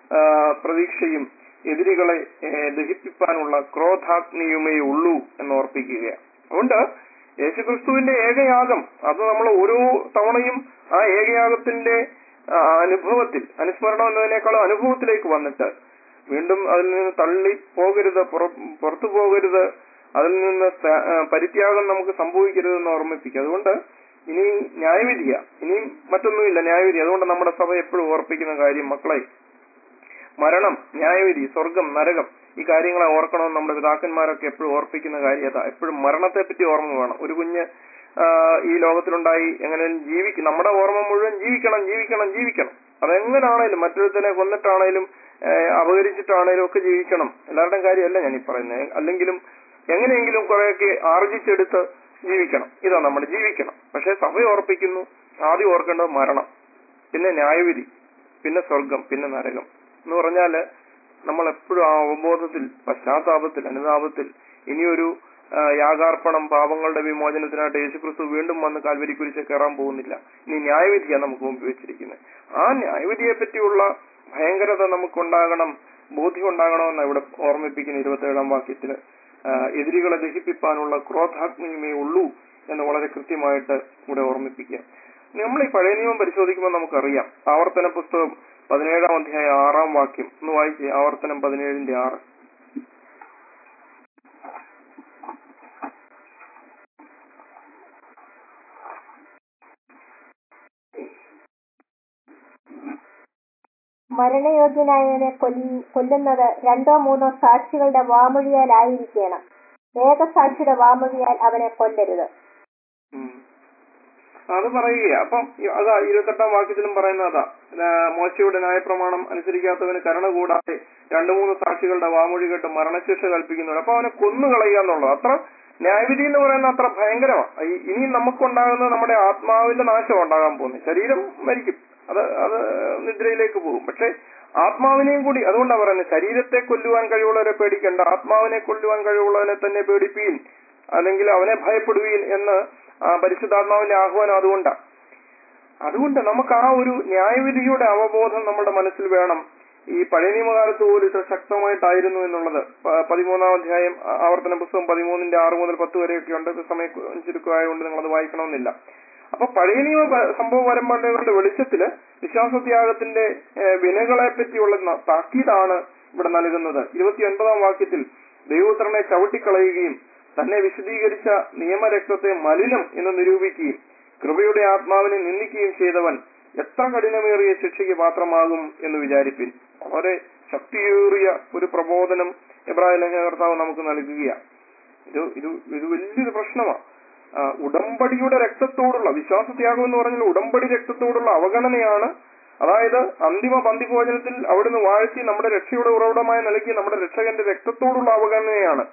ആ, പ്രതീക്ഷയും എതിരികളെ ഏ, ദഹിപ്പിക്കാനുള്ള ക്രോധാഗ്നിയുമേ ഉള്ളൂ എന്ന് ഓർപ്പിക്കുകയാണ് അതുകൊണ്ട് യേശുക്രിസ്തുവിന്റെ ഏകയാഗം അത് നമ്മൾ ഓരോ തവണയും ആ ഏകയാഗത്തിന്റെ ആ, അനുഭവത്തിൽ അനുസ്മരണം എന്നതിനേക്കാളും അനുഭവത്തിലേക്ക് വന്നിട്ട് വീണ്ടും അതിൽ നിന്ന് തള്ളി പോകരുത് പുറ- പുറത്തു പോകരുത് അതിൽ നിന്ന് ത- ആ, പരിത്യാഗം നമുക്ക് സംഭവിക്കരുതെന്ന് ഓർമ്മിപ്പിക്കുക അതുകൊണ്ട് ഇനി ന്യായവിധിയ ഇനിയും മറ്റൊന്നുമില്ല ന്യായവിധി അതുകൊണ്ട് നമ്മുടെ സഭ എപ്പോഴും ഓർപ്പിക്കുന്ന കാര്യം മക്കളെ മരണം ന്യായവിധി സ്വർഗം നരകം ഈ കാര്യങ്ങളെ ഓർക്കണമെന്ന് നമ്മുടെ പിതാക്കന്മാരൊക്കെ എപ്പോഴും ഓർപ്പിക്കുന്ന കാര്യം അതാ എപ്പോഴും മരണത്തെ പറ്റി ഓർമ്മ വേണം ഒരു കുഞ്ഞ് ആ, ഈ ലോകത്തിലുണ്ടായി എങ്ങനെ ജീവിക്കും നമ്മുടെ ഓർമ്മ മുഴുവൻ ജീവിക്കണം ജീവിക്കണം ജീവിക്കണം അതെങ്ങനാണേലും മറ്റൊരുത്തനെ കൊന്നിട്ടാണേലും ഏ, അപഹരിച്ചിട്ടാണേലും ഒക്കെ ജീവിക്കണം എല്ലാവരുടെയും കാര്യമല്ല ഞാൻ ഈ പറയുന്നത് അല്ലെങ്കിലും എങ്ങനെയെങ്കിലും കുറെയൊക്കെ ആർജിച്ചെടുത്ത് ജീവിക്കണം ഇതാ നമ്മൾ ജീവിക്കണം പക്ഷെ സഭ ഓർപ്പിക്കുന്നു ആദ്യം ഓർക്കേണ്ടത് മരണം പിന്നെ ന്യായവിധി പിന്നെ സ്വർഗം പിന്നെ നരകം എന്ന് പറഞ്ഞാല് നമ്മൾ എപ്പോഴും ആ അവബോധത്തിൽ പശ്ചാത്താപത്തിൽ അനുതാപത്തിൽ ഇനിയൊരു ആ, യാഗാർപ്പണം പാപങ്ങളുടെ വിമോചനത്തിനായിട്ട് യേശുക്രിസ്തു വീണ്ടും വന്ന് കാൽവരി കുരിശ് കയറാൻ പോകുന്നില്ല ഇനി ന്യായവിധിയാണ് നമുക്ക് മുമ്പ് വെച്ചിരിക്കുന്നത് ആ ന്യായവിധിയെ പറ്റിയുള്ള ഭയങ്കരത നമുക്കുണ്ടാകണം ബോധ്യം ഉണ്ടാകണമെന്ന് ഇവിടെ ഓർമ്മിപ്പിക്കുന്ന ഇരുപത്തേഴാം വാക്യത്തില് ആ, എതിരികളെ ദഹിപ്പിക്കാനുള്ള ക്രോധാഗ്നിയുമേ ഉള്ളൂ എന്ന് വളരെ കൃത്യമായിട്ട് ഇവിടെ ഓർമ്മിപ്പിക്കുക നമ്മൾ ഈ പഴയ നിയമം പരിശോധിക്കുമ്പോൾ നമുക്കറിയാം ആവർത്തന പുസ്തകം പതിനേഴാം അധ്യായം ആറാം വാക്യം ഒന്ന് വായിച്ചേ ആവർത്തനം പതിനേഴിന്റെ ആറ് മരണയോഗ്യനായവനെ കൊല്ല- കൊല്ലുന്നത് രണ്ടോ മൂന്നോ സാക്ഷികളുടെ വാമൊഴിയാലായിരിക്കണം ഏകസാക്ഷിയുടെ വാമൊഴിയാൽ അവനെ കൊല്ലരുത് ഉം. അത് പറയുക അപ്പം ഈ- അതാ ഇരുപത്തെട്ടാം വാക്യത്തിലും പറയുന്ന അതാ ആ, മോശയുടെ ന്യായപ്രമാണം അനുസരിക്കാത്തവന് കരുണ കൂടാതെ രണ്ടു മൂന്ന് സാക്ഷികളുടെ വാമൊഴി കേട്ട് മരണശിക്ഷ കൽപ്പിക്കുന്നുണ്ട് അപ്പൊ അവനെ കൊന്നുകളയുക എന്നുള്ളത് അത്ര ന്യായവിധി എന്ന് പറയുന്നത് അത്ര ഭയങ്കരമാണ് ഇനിയും നമുക്കുണ്ടാകുന്നത് നമ്മുടെ ആത്മാവിന്റെ നാശം ഉണ്ടാകാൻ പോകുന്നത് ശരീരം മരിക്കും അത് അത് നിദ്രയിലേക്ക് പോകും പക്ഷെ ആത്മാവിനെയും കൂടി അതുകൊണ്ടാണ് പറയുന്നത് ശരീരത്തെ കൊല്ലുവാൻ കഴിവുള്ളവരെ പേടിക്കേണ്ട ആത്മാവിനെ കൊല്ലുവാൻ കഴിവുള്ളവനെ തന്നെ പേടിപ്പീൻ അല്ലെങ്കിൽ അവനെ ഭയപ്പെടുവീൻ എന്ന് ആ പരിശുദ്ധാത്മാവിന്റെ ആഹ്വാനം അതുകൊണ്ടാണ് അതുകൊണ്ട് നമുക്ക് ആ ഒരു ന്യായവിധിയുടെ അവബോധം നമ്മുടെ മനസ്സിൽ വേണം ഈ പഴയ നിയമകാലത്ത് പോലും ഇത്ര ശക്തമായിട്ടായിരുന്നു എന്നുള്ളത് പ- പതിമൂന്നാം അധ്യായം ആ- ആവർത്തന പുസ്തകം പതിമൂന്നിന്റെ ആറ് മുതൽ പത്ത് വരെയൊക്കെ ഉണ്ട് ഇത് സമയം ചുരുക്കമായതുകൊണ്ട് നിങ്ങൾ അത് വായിക്കണമെന്നില്ല അപ്പൊ പഴയ നിയമ പ- സംഭവ പരമ്പരകളുടെ വെളിച്ചത്തില് വിശ്വാസത്യാഗത്തിന്റെ ഏഹ്, വിനകളെ പറ്റിയുള്ള ന- താക്കീതാണ് ഇവിടെ നൽകുന്നത് ഇരുപത്തി ഒൻപതാം വാക്യത്തിൽ ദൈവപുത്രനെ ചവിട്ടിക്കളയുകയും തന്നെ വിശദീകരിച്ച നിയമരക്തത്തെ മലിനം എന്ന് നിരൂപിക്കുകയും കൃപയുടെ ആത്മാവിനെ നിന്ദിക്കുകയും ചെയ്തവൻ എത്ര കഠിനമേറിയ ശിക്ഷയ്ക്ക് പാത്രമാകും എന്ന് വിചാരിപ്പിൻ വളരെ ശക്തിയേറിയ ഒരു പ്രബോധനം എബ്രാഹിം ലേഖനകർത്താവ് നമുക്ക് നൽകുകയാണ് ഇത് ഇത് ഇത് വലിയൊരു പ്രശ്നമാണ് ആ, ഉടമ്പടിയുടെ രക്തത്തോടുള്ള വിശ്വാസത്യാഗം എന്ന് പറഞ്ഞാൽ ഉടമ്പടി രക്തത്തോടുള്ള അവഗണനയാണ് അതായത് അന്തിമ പന്തിഭോജനത്തിൽ അവിടുന്ന് വാഴ്ത്തി നമ്മുടെ രക്ഷയുടെ ഉറവിടമായി നൽകി നമ്മുടെ രക്ഷകന്റെ രക്തത്തോടുള്ള അവഗണനയാണ്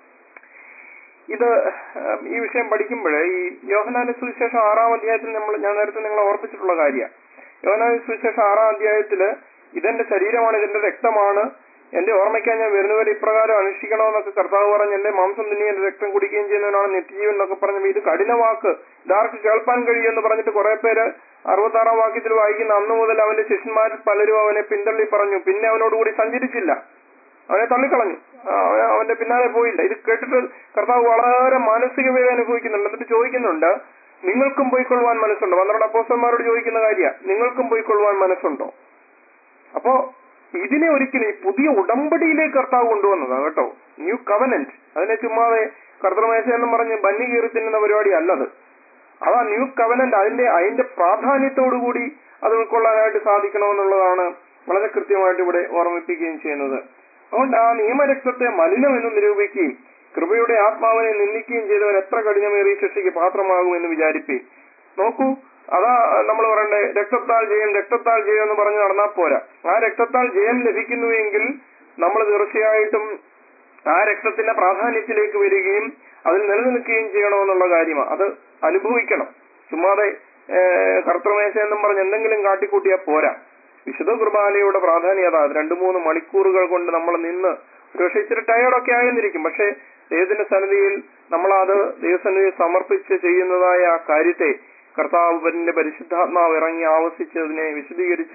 ഇത് ഉം, ഈ വിഷയം പഠിക്കുമ്പോഴേ ഈ യോഹനാന സുവിശേഷം ആറാം അധ്യായത്തിൽ നമ്മൾ ഞാൻ നേരത്തെ നിങ്ങളെ ഓർപ്പിച്ചിട്ടുള്ള കാര്യമാണ് യോഹനാന സുവിശേഷം ആറാം അധ്യായത്തില് ഇതെന്റെ ശരീരമാണ് ഇതിന്റെ രക്തമാണ് എന്റെ ഓർമ്മയ്ക്കായി ഞാൻ വരുന്നവരെ ഇപ്രകാരം അനുഷ്ഠിക്കണമെന്നൊക്കെ കർത്താവ് പറഞ്ഞ് എന്റെ മാംസം തിന്നി എന്റെ രക്തം കുടിക്കുകയും ചെയ്യുന്നവനാണ് നിത്യജീവൻ എന്നൊക്കെ പറഞ്ഞപ്പോൾ ഇത് കഠിന വാക്ക് ഇതാർക്ക് കേൾപ്പാൻ കഴിയുമെന്ന് പറഞ്ഞിട്ട് കുറെ പേര് അറുപത്താറാം വാക്യത്തിൽ വായിക്കുന്ന അന്ന് മുതൽ അവന്റെ ശിഷ്യന്മാരിൽ പലരും അവനെ പിന്തള്ളി പറഞ്ഞു പിന്നെ അവനോടുകൂടി സഞ്ചരിച്ചില്ല അവനെ തള്ളിക്കളഞ്ഞു ആ, അവൻ- അവന്റെ പിന്നാലെ പോയില്ല ഇത് കേട്ടിട്ട് കർത്താവ് വളരെ മാനസിക വേദന അനുഭവിക്കുന്നുണ്ട് എന്നിട്ട് ചോദിക്കുന്നുണ്ട് നിങ്ങൾക്കും പോയിക്കൊള്ളുവാൻ മനസ്സുണ്ടോ പന്ത്രണ്ട് അപ്പോസ്റ്റന്മാരോട് ചോദിക്കുന്ന കാര്യ നിങ്ങൾക്കും പോയിക്കൊള്ളുവാൻ മനസ്സുണ്ടോ അപ്പോ ഇതിനെ ഒരിക്കലും ഈ പുതിയ ഉടമ്പടിയിലേക്ക് കർത്താവ് കൊണ്ടുവന്നതാണ് കേട്ടോ ന്യൂ കവനന്റ് അതിനെ ചുമ്മാതെ കർത്തൃമേശ എന്നും പറഞ്ഞ് ബന്നി കീറി തിന്നുന്ന പരിപാടി അല്ലത് അതാ ന്യൂ കവനന്റ് അതിന്റെ അതിന്റെ പ്രാധാന്യത്തോടുകൂടി അത് ഉൾക്കൊള്ളാനായിട്ട് സാധിക്കണമെന്നുള്ളതാണ് വളരെ കൃത്യമായിട്ട് ഇവിടെ ഓർമ്മിപ്പിക്കുകയും ചെയ്യുന്നത് അതുകൊണ്ട് ആ നിയമരക്തത്തെ മലിനമെന്ന് നിരൂപിക്കുകയും കൃപയുടെ ആത്മാവിനെ നിന്ദിക്കുകയും ചെയ്തവൻ എത്ര കഠിനമേറിയ ശിക്ഷയ്ക്ക് പാത്രമാകുമെന്ന് വിചാരിപ്പേ നോക്കൂ അതാ നമ്മൾ പറയണ്ടേ രക്തത്താൽ ജയം രക്തത്താൽ ജയം എന്ന് പറഞ്ഞ് നടന്നാൽ പോരാ ആ രക്തത്താൽ ജയം ലഭിക്കുന്നുവെങ്കിൽ നമ്മൾ തീർച്ചയായിട്ടും ആ രക്തത്തിന്റെ പ്രാധാന്യത്തിലേക്ക് വരികയും അതിൽ നിലനിൽക്കുകയും ചെയ്യണമെന്നുള്ള കാര്യമാണ് അത് അനുഭവിക്കണം ചുമ്മാതെ ഏഹ്, കർത്തൃമേശ എന്നും പറഞ്ഞ് എന്തെങ്കിലും കാട്ടിക്കൂട്ടിയാൽ പോരാ വിശുദ്ധ കുർബാനയുടെ പ്രാധാന്യത രണ്ടു മൂന്ന് മണിക്കൂറുകൾ കൊണ്ട് നമ്മൾ നിന്ന് ഒരുപക്ഷെ ഇച്ചിരി ടയേർഡൊക്കെ ആയെന്നിരിക്കും പക്ഷെ ദൈവത്തിന്റെ സന്നിധിയിൽ നമ്മളത് ദൈവസന്നിധിയിൽ സമർപ്പിച്ച് ചെയ്യുന്നതായ ആ കാര്യത്തെ കർത്താവിന്റെ പരിശുദ്ധാത്മാവ് ഇറങ്ങി ആവസിച്ച് അതിനെ വിശദീകരിച്ച്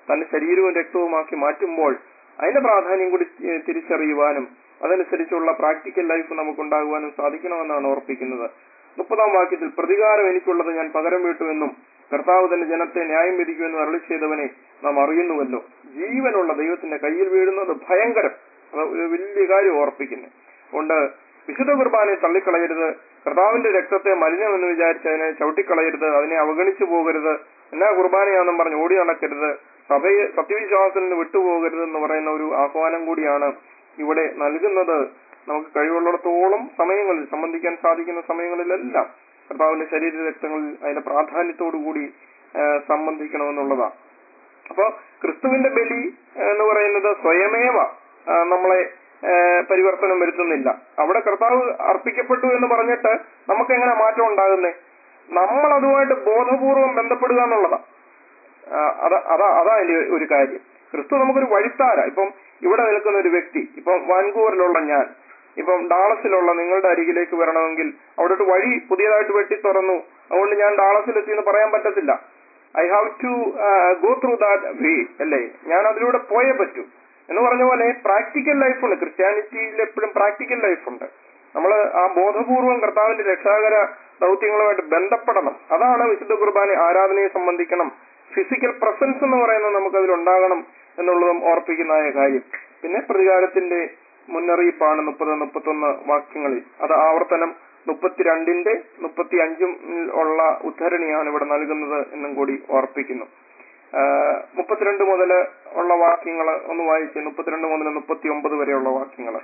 തന്റെ ശരീരവും രക്തവുമാക്കി മാറ്റുമ്പോൾ അതിന്റെ പ്രാധാന്യം കൂടി ഏഹ്, തിരിച്ചറിയുവാനും അതനുസരിച്ചുള്ള പ്രാക്ടിക്കൽ ലൈഫ് നമുക്കുണ്ടാകുവാനും സാധിക്കണമെന്നാണ് ഓർപ്പിക്കുന്നത് മുപ്പതാം വാക്യത്തിൽ പ്രതികാരം എനിക്കുള്ളത് ഞാൻ പകരം വീട്ടുമെന്നും കർത്താവ് തന്റെ ജനത്തെ ന്യായം വിധിക്കുമെന്നും അരളി ചെയ്തവനെ നാം അറിയുന്നുവല്ലോ ജീവനുള്ള ദൈവത്തിന്റെ കയ്യിൽ വീഴുന്നത് ഭയങ്കരം അത് ഒരു വലിയ കാര്യം ഓർപ്പിക്കുന്നു അതുകൊണ്ട് വിശുദ്ധ കുർബാനയെ തള്ളിക്കളയരുത് കർത്താവിന്റെ രക്തത്തെ മലിനമെന്ന് വിചാരിച്ച് അതിനെ ചവിട്ടിക്കളയരുത് അതിനെ അവഗണിച്ചു പോകരുത് എന്നാ കുർബാനയാണെന്നും പറഞ്ഞ് ഓടി നടക്കരുത് സഭയെ സത്യവിശ്വാസത്തിൽ നിന്ന് വിട്ടുപോകരുത് എന്ന് പറയുന്ന ഒരു ആഹ്വാനം കൂടിയാണ് ഇവിടെ നൽകുന്നത് നമുക്ക് കഴിവുള്ളിടത്തോളം സമയങ്ങളിൽ സംബന്ധിക്കാൻ സാധിക്കുന്ന സമയങ്ങളിലെല്ലാം കർത്താവിന്റെ ശരീര രക്തങ്ങളിൽ അതിന്റെ പ്രാധാന്യത്തോടു കൂടി ആ, സംബന്ധിക്കണമെന്നുള്ളതാണ് അപ്പൊ ക്രിസ്തുവിന്റെ ബലി എന്ന് പറയുന്നത് സ്വയമേവ ആ, നമ്മളെ ആ, പരിവർത്തനം വരുത്തുന്നില്ല അവിടെ കർത്താവ് അർപ്പിക്കപ്പെട്ടു എന്ന് പറഞ്ഞിട്ട് നമുക്ക് എങ്ങനെ മാറ്റം ഉണ്ടാകുന്നേ നമ്മൾ അതുമായിട്ട് ബോധപൂർവം ബന്ധപ്പെടുക എന്നുള്ളതാ ആ, അതാ അതാ അതാ അതിന്റെ ഒരു കാര്യം ക്രിസ്തു നമുക്കൊരു വഴിത്താര ഇപ്പം ഇവിടെ നിൽക്കുന്ന ഒരു വ്യക്തി ഇപ്പം വാൻകൂവറിലുള്ള ഞാൻ ഇപ്പം ഡാളസിലുള്ള നിങ്ങളുടെ അരികിലേക്ക് വരണമെങ്കിൽ അവിടെ ഒരു വഴി പുതിയതായിട്ട് വെട്ടി തുറന്നു അതുകൊണ്ട് ഞാൻ ഡാളസിലെത്തി എന്ന് പറയാൻ പറ്റത്തില്ല I have to go through that way അല്ലേ ഞാൻ അതിലൂടെ പോയേ പറ്റൂ എന്ന് പറഞ്ഞ പോലെ പ്രാക്ടിക്കൽ ലൈഫുണ്ട് ക്രിസ്ത്യാനിറ്റിയിൽ എപ്പോഴും പ്രാക്ടിക്കൽ ലൈഫുണ്ട് നമ്മൾ ആ ബോധപൂർവം കർത്താവിന്റെ രക്ഷാകര ദൗത്യങ്ങളുമായിട്ട് ബന്ധപ്പെടണം അതാണ് വിശുദ്ധ കുർബാന ആരാധനയെ സംബന്ധിക്കണം ഫിസിക്കൽ പ്രസൻസ് എന്ന് പറയുന്നത് നമുക്ക് അതിലുണ്ടാകണം എന്നുള്ളതും ഓർപ്പിക്കുന്നതായ കാര്യം പിന്നെ പ്രതികാരത്തിന്റെ മുന്നറിയിപ്പാണ് മുപ്പത് മുപ്പത്തൊന്ന് വാക്യങ്ങളിൽ അത് ആവർത്തനം മുപ്പത്തിരണ്ടിന്റെ മുപ്പത്തി അഞ്ചും ഉള്ള ഉദ്ധരണിയാണ് ഇവിടെ നൽകുന്നത് എന്നും കൂടി ഓർപ്പിക്കുന്നു ആഹ് മുപ്പത്തിരണ്ട് മുതൽ ഉള്ള വാക്യങ്ങൾ ഒന്ന് വായിച്ച് മുപ്പത്തിരണ്ട് മുതൽ മുപ്പത്തി ഒമ്പത് വരെയുള്ള വാക്യങ്ങൾ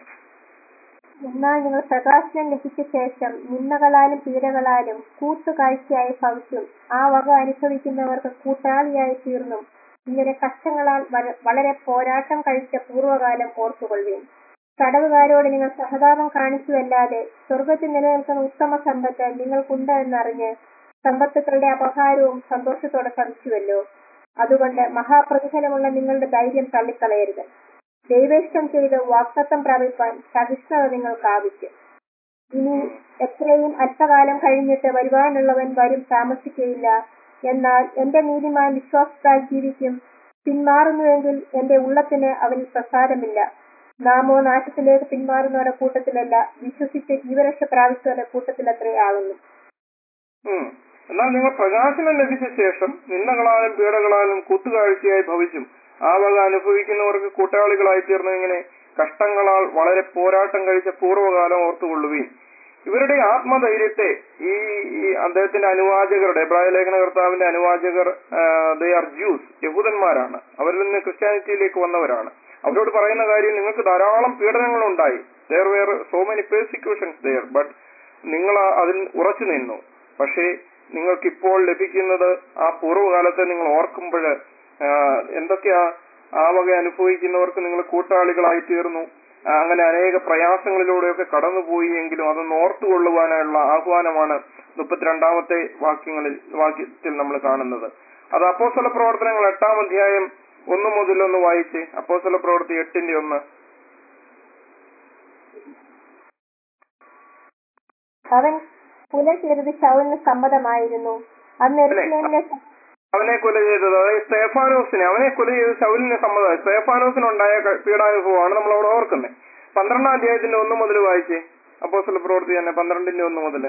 എന്നാൽ നിങ്ങൾ പ്രകാശനം ലഭിച്ച ശേഷം നിന്ദകളാലും പീഡകളാലും കൂട്ടുകാഴ്ചയായി ഭവിച്ചും ആ വക അനുഭവിക്കുന്നവർക്ക് കൂട്ടാളിയായി തീർന്നും ഇങ്ങനെ കഷ്ടങ്ങളാൽ വര- വളരെ പോരാട്ടം കഴിച്ച പൂർവ്വകാലം ഓർത്തുകൊള്ളുകയും തടവുകാരോട് നിങ്ങൾ സഹതാപം കാണിച്ചുവല്ലാതെ സ്വർഗത്തിൽ നിലനിൽക്കുന്ന ഉത്തമ സമ്പത്ത് നിങ്ങൾക്കുണ്ട് എന്നറിഞ്ഞ് സമ്പത്തുക്കളുടെ അപഹാരവും സന്തോഷത്തോടെ ഭവിച്ചുവല്ലോ അതുകൊണ്ട് മഹാപ്രതിഫലമുള്ള നിങ്ങളുടെ ധൈര്യം തള്ളിക്കളയരുത് ദൈവേഷ്ടം ചെയ്ത് വാക്തത്വം പ്രാപിപ്പാൻ സഹിഷ്ണുത നിങ്ങൾക്ക് ആവശ്യം ഇനി എത്രയും അല്പകാലം കഴിഞ്ഞിട്ട് വരുവാനുള്ളവൻ വരും താമസിക്കയില്ല എന്നാൽ എന്റെ നീതിമാൻ വിശ്വാസത്താൽ ജീവിക്കും പിന്മാറുന്നുവെങ്കിൽ എന്റെ ഉള്ളത്തിന് അവനിൽ പ്രസാദമില്ല നാമോ നാശത്തിലേക്ക് പിന്മാറുന്നവരുടെ കൂട്ടത്തിലല്ല വിശ്വസിച്ച് ജീവരക്ഷ പ്രാപിച്ചവരുടെ കൂട്ടത്തിലത്രേ ആകുന്നു ഉം. എന്നാൽ നിങ്ങൾ പ്രകാശനം ലഭിച്ച ശേഷം നിന്ദകളാലും പീഡകളാലും കൂത്തുകാഴ്ചയായി ഭവിച്ചും ആ വക അനുഭവിക്കുന്നവർക്ക് കൂട്ടാളികളായി തീർന്നു ഇങ്ങനെ കഷ്ടങ്ങളാൽ വളരെ പോരാട്ടം കഴിച്ച പൂർവ്വകാലം ഓർത്തുകൊള്ളുകയും ഇവരുടെ ആത്മധൈര്യത്തെ ഈ ഈ അദ്ദേഹത്തിന്റെ അനുവാചകരുടെ എബ്രായ ലേഖന കർത്താവിന്റെ അനുവാചകർ ദേ ആർ ജ്യൂസ് യഹൂദന്മാരാണ് അവരിൽ നിന്ന് ക്രിസ്ത്യാനിറ്റിയിലേക്ക് വന്നവരാണ് അവരോട് പറയുന്ന കാര്യം നിങ്ങൾക്ക് ധാരാളം പീഡനങ്ങൾ ഉണ്ടായി there were so many persecutions there but നിങ്ങൾ ആ- അതിൽ ഉറച്ചു നിന്നു പക്ഷേ നിങ്ങൾക്ക് ഇപ്പോൾ ലഭിക്കുന്നത് ആ പൂർവ്വകാലത്തെ നിങ്ങൾ ഓർക്കുമ്പോൾ എന്തൊക്കെയാ ആ വക അനുഭവിക്കുന്നവർക്ക് നിങ്ങൾ കൂട്ടാളികളായി തീർന്നു ആ, അങ്ങനെ അനേക പ്രയാസങ്ങളിലൂടെയൊക്കെ കടന്നുപോയി എങ്കിലും അതൊന്ന് ഓർത്തുകൊള്ളുവാനുള്ള ആഹ്വാനമാണ് മുപ്പത്തിരണ്ടാമത്തെ വാക്യങ്ങളിൽ വാക്യത്തിൽ നമ്മൾ കാണുന്നത് അത് അപ്പോസ്തല പ്രവർത്തനങ്ങൾ എട്ടാം അധ്യായം ഒന്ന് മുതൽ ഒന്ന് വായിച്ച് അപ്പോസ്തല പ്രവൃത്തി എട്ടിന്റെ ഒന്ന് അവൻ പുലർ ചെയ്തത് ശൗലിന് സമ്മതമായിരുന്നു അന്ന് എരുസലേമിലെ അവനെ കൊല ചെയ്തത് അതായത് സ്തേഫാനോസിനെ അവനെ കൊല ചെയ്ത് ശൗലിനെ സമ്മതമായി സ്തേഫാനോസിനുണ്ടായ ക- പീഡാനുഭവമാണ് നമ്മൾ അവിടെ ഓർക്കുന്നത് പന്ത്രണ്ടാം അധ്യായത്തിന്റെ ഒന്ന് മുതൽ വായിച്ചേ അപ്പോസ്തല പ്രവൃത്തി തന്നെ പന്ത്രണ്ടിന്റെ ഒന്ന് മുതൽ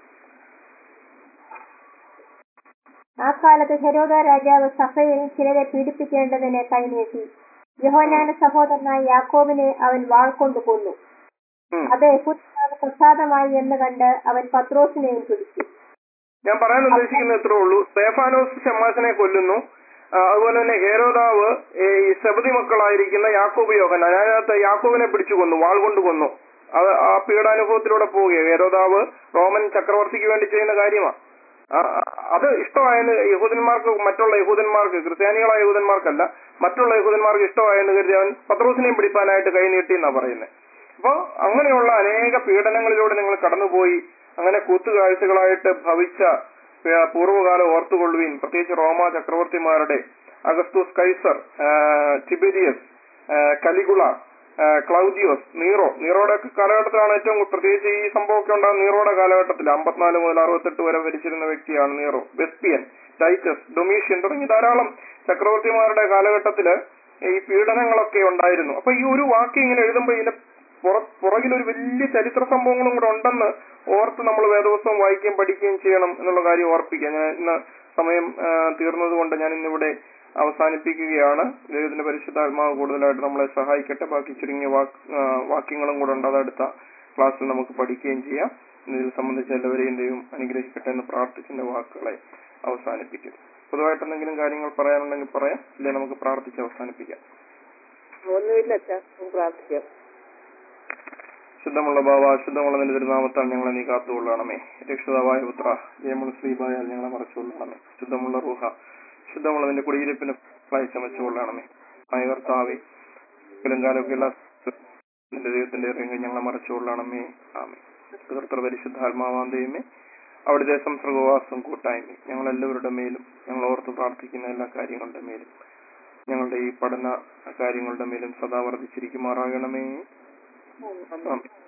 ആ കാലത്ത് ഹെരോദ രാജാവ് സഭയിൽ ചിലരെ പീഡിപ്പിക്കേണ്ടതിനെ കൈനീട്ടി യഹോനാന സഹോദരനായ യാക്കോബിനെ അവൻ വാൾ കൊണ്ട് കൊന്നു അത് യഹൂദന്മാർക്ക് പ്രസാദമായി എന്ന് കണ്ട് അവൻ പത്രോസിനെയും പിടിച്ചു ഞാൻ പറയാൻ ഉദ്ദേശിക്കുന്നത് ഇത്രേ ഉള്ളൂ സ്തേഫാനോസ് ഷമ്മാസിനെ കൊല്ലുന്നു ആ, അതുപോലെ തന്നെ ഹേരോദാവ് ഈ സെബതി മക്കളായിരിക്കുന്ന യാക്കോബ് യോഹൻ അതിനകത്ത് യാക്കോബിനെ പിടിച്ചു കൊന്നു വാൾ കൊണ്ട് കൊന്നു അത് ആ പീഡാനുഭവത്തിലൂടെ പോവുകയാണ് ഹേരോദാവ് റോമൻ ചക്രവർത്തിക്ക് വേണ്ടി ചെയ്യുന്ന കാര്യമാണ് അത് ഇഷ്ടമായെന്ന് യഹൂദന്മാർക്ക് മറ്റുള്ള യഹൂദന്മാർക്ക് ക്രിസ്ത്യാനികളായ യഹൂദന്മാർക്കല്ല മറ്റുള്ള യഹൂദന്മാർക്ക് ഇഷ്ടമായെന്ന് കരുതി അവൻ പത്രോസിനെയും പിടിപ്പാനായിട്ട് കൈ നീട്ടി എന്നാ പറയുന്നത് അപ്പോ അങ്ങനെയുള്ള അനേക പീഡനങ്ങളിലൂടെ നിങ്ങൾ കടന്നുപോയി അങ്ങനെ കൂത്തുകാഴ്ചകളായിട്ട് ഭവിച്ച ഏ, പൂർവ്വകാലം ഓർത്തുകൊള്ളുവീൻ പ്രത്യേകിച്ച് റോമ ചക്രവർത്തിമാരുടെ അഗസ്തുസ് കൈസർ ആ, ടിബിരിയസ് ആ, കലിഗുള ആ, ക്ലൗദിയോസ് നീറോ നീറോയുടെ ഒക്കെ കാലഘട്ടത്തിലാണ് ഏറ്റവും കൂ- പ്രത്യേകിച്ച് ഈ സംഭവമൊക്കെ ഉണ്ടാകുന്ന നീറോയുടെ കാലഘട്ടത്തിൽ അമ്പത്തിനാല് മുതൽ അറുപത്തെട്ട് വരെ ഭരിച്ചിരുന്ന വ്യക്തിയാണ് നീറോ വെസ്പിയൻ ടൈറ്റസ് ഡൊമീഷ്യൻ തുടങ്ങി ധാരാളം ചക്രവർത്തിമാരുടെ കാലഘട്ടത്തില് ഈ പീഡനങ്ങളൊക്കെ ഉണ്ടായിരുന്നു അപ്പൊ ഈ ഒരു വാക്യം ഇങ്ങനെ എഴുതുമ്പോൾ ഇതിന്റെ പുറ- പുറകിൽ ഒരു വലിയ ചരിത്ര സംഭവങ്ങളും കൂടെ ഉണ്ടെന്ന് ഓർത്ത് നമ്മൾ വേദപുസ്തകം വായിക്കുകയും പഠിക്കുകയും ചെയ്യണം എന്നുള്ള കാര്യം ഓർപ്പിക്കുക ഞാൻ ഇന്ന് സമയം ആ, തീർന്നതുകൊണ്ട് ഞാൻ ഇന്നിവിടെ അവസാനിപ്പിക്കുകയാണ് ദൈവത്തിന്റെ പരിശുദ്ധാത്മാവ് കൂടുതലായിട്ട് നമ്മളെ സഹായിക്കട്ടെ ബാക്കി ചുരുങ്ങിയ വാക്ക് ആ, വാക്യങ്ങളും കൂടെ ഉണ്ട് അത് അടുത്ത ക്ലാസ്സിൽ നമുക്ക് പഠിക്കുകയും ചെയ്യാം ഇതിൽ സംബന്ധിച്ച് എല്ലാവരെയും ദൈവം അനുഗ്രഹിക്കട്ടെ എന്ന് പ്രാർത്ഥിച്ചിന്റെ വാക്കുകളെ അവസാനിപ്പിക്കും പൊതുവായിട്ട് എന്തെങ്കിലും കാര്യങ്ങൾ പറയാനുണ്ടെങ്കിൽ പറയാം ഇല്ലേ നമുക്ക് പ്രാർത്ഥിച്ച് അവസാനിപ്പിക്കാം ഒന്നുമില്ല അച്ഛാ നമുക്ക് പ്രാർത്ഥിക്കാം ശുദ്ധമുള്ള ബാബ ശുദ്ധമുള്ള നിന്റെ തിരുനാമത്താൽ ഞങ്ങളെ നീ കാത്തുകൊള്ളണമേ രക്ഷിതാവായ പുത്ര ജയമുള്ള ശ്രീബായാൽ ഞങ്ങളെ മറച്ചുകൊള്ളണമേ ശുദ്ധമുള്ള റൂഹ ശുദ്ധമുള്ള നിന്റെ കുടിയിരിപ്പിന് ഫ്ലൈ ചമച്ചുകൊള്ളണമേ ആയ കർത്താവേ കാലമൊക്കെയുള്ള നിന്റെ ദൈവത്തിന്റെ ഇറങ്ങി ഞങ്ങളെ മറച്ചുകൊള്ളണമേ ആമേ കർത്തൃ പരിശുദ്ധാത്മാവാൻ ദൈവമേ അവിടുത്തെ സംസർഗവാസം കൂട്ടായ്മ ഞങ്ങൾ എല്ലാവരുടെ മേലും ഞങ്ങൾ ഓർത്ത് പ്രാർത്ഥിക്കുന്ന എല്ലാ കാര്യങ്ങളുടെ മേലും ഞങ്ങളുടെ ഈ പഠന കാര്യങ്ങളുടെ മേലും സദാ വർദ്ധിച്ചിരിക്കുമാറാകണമേ ആമേൻ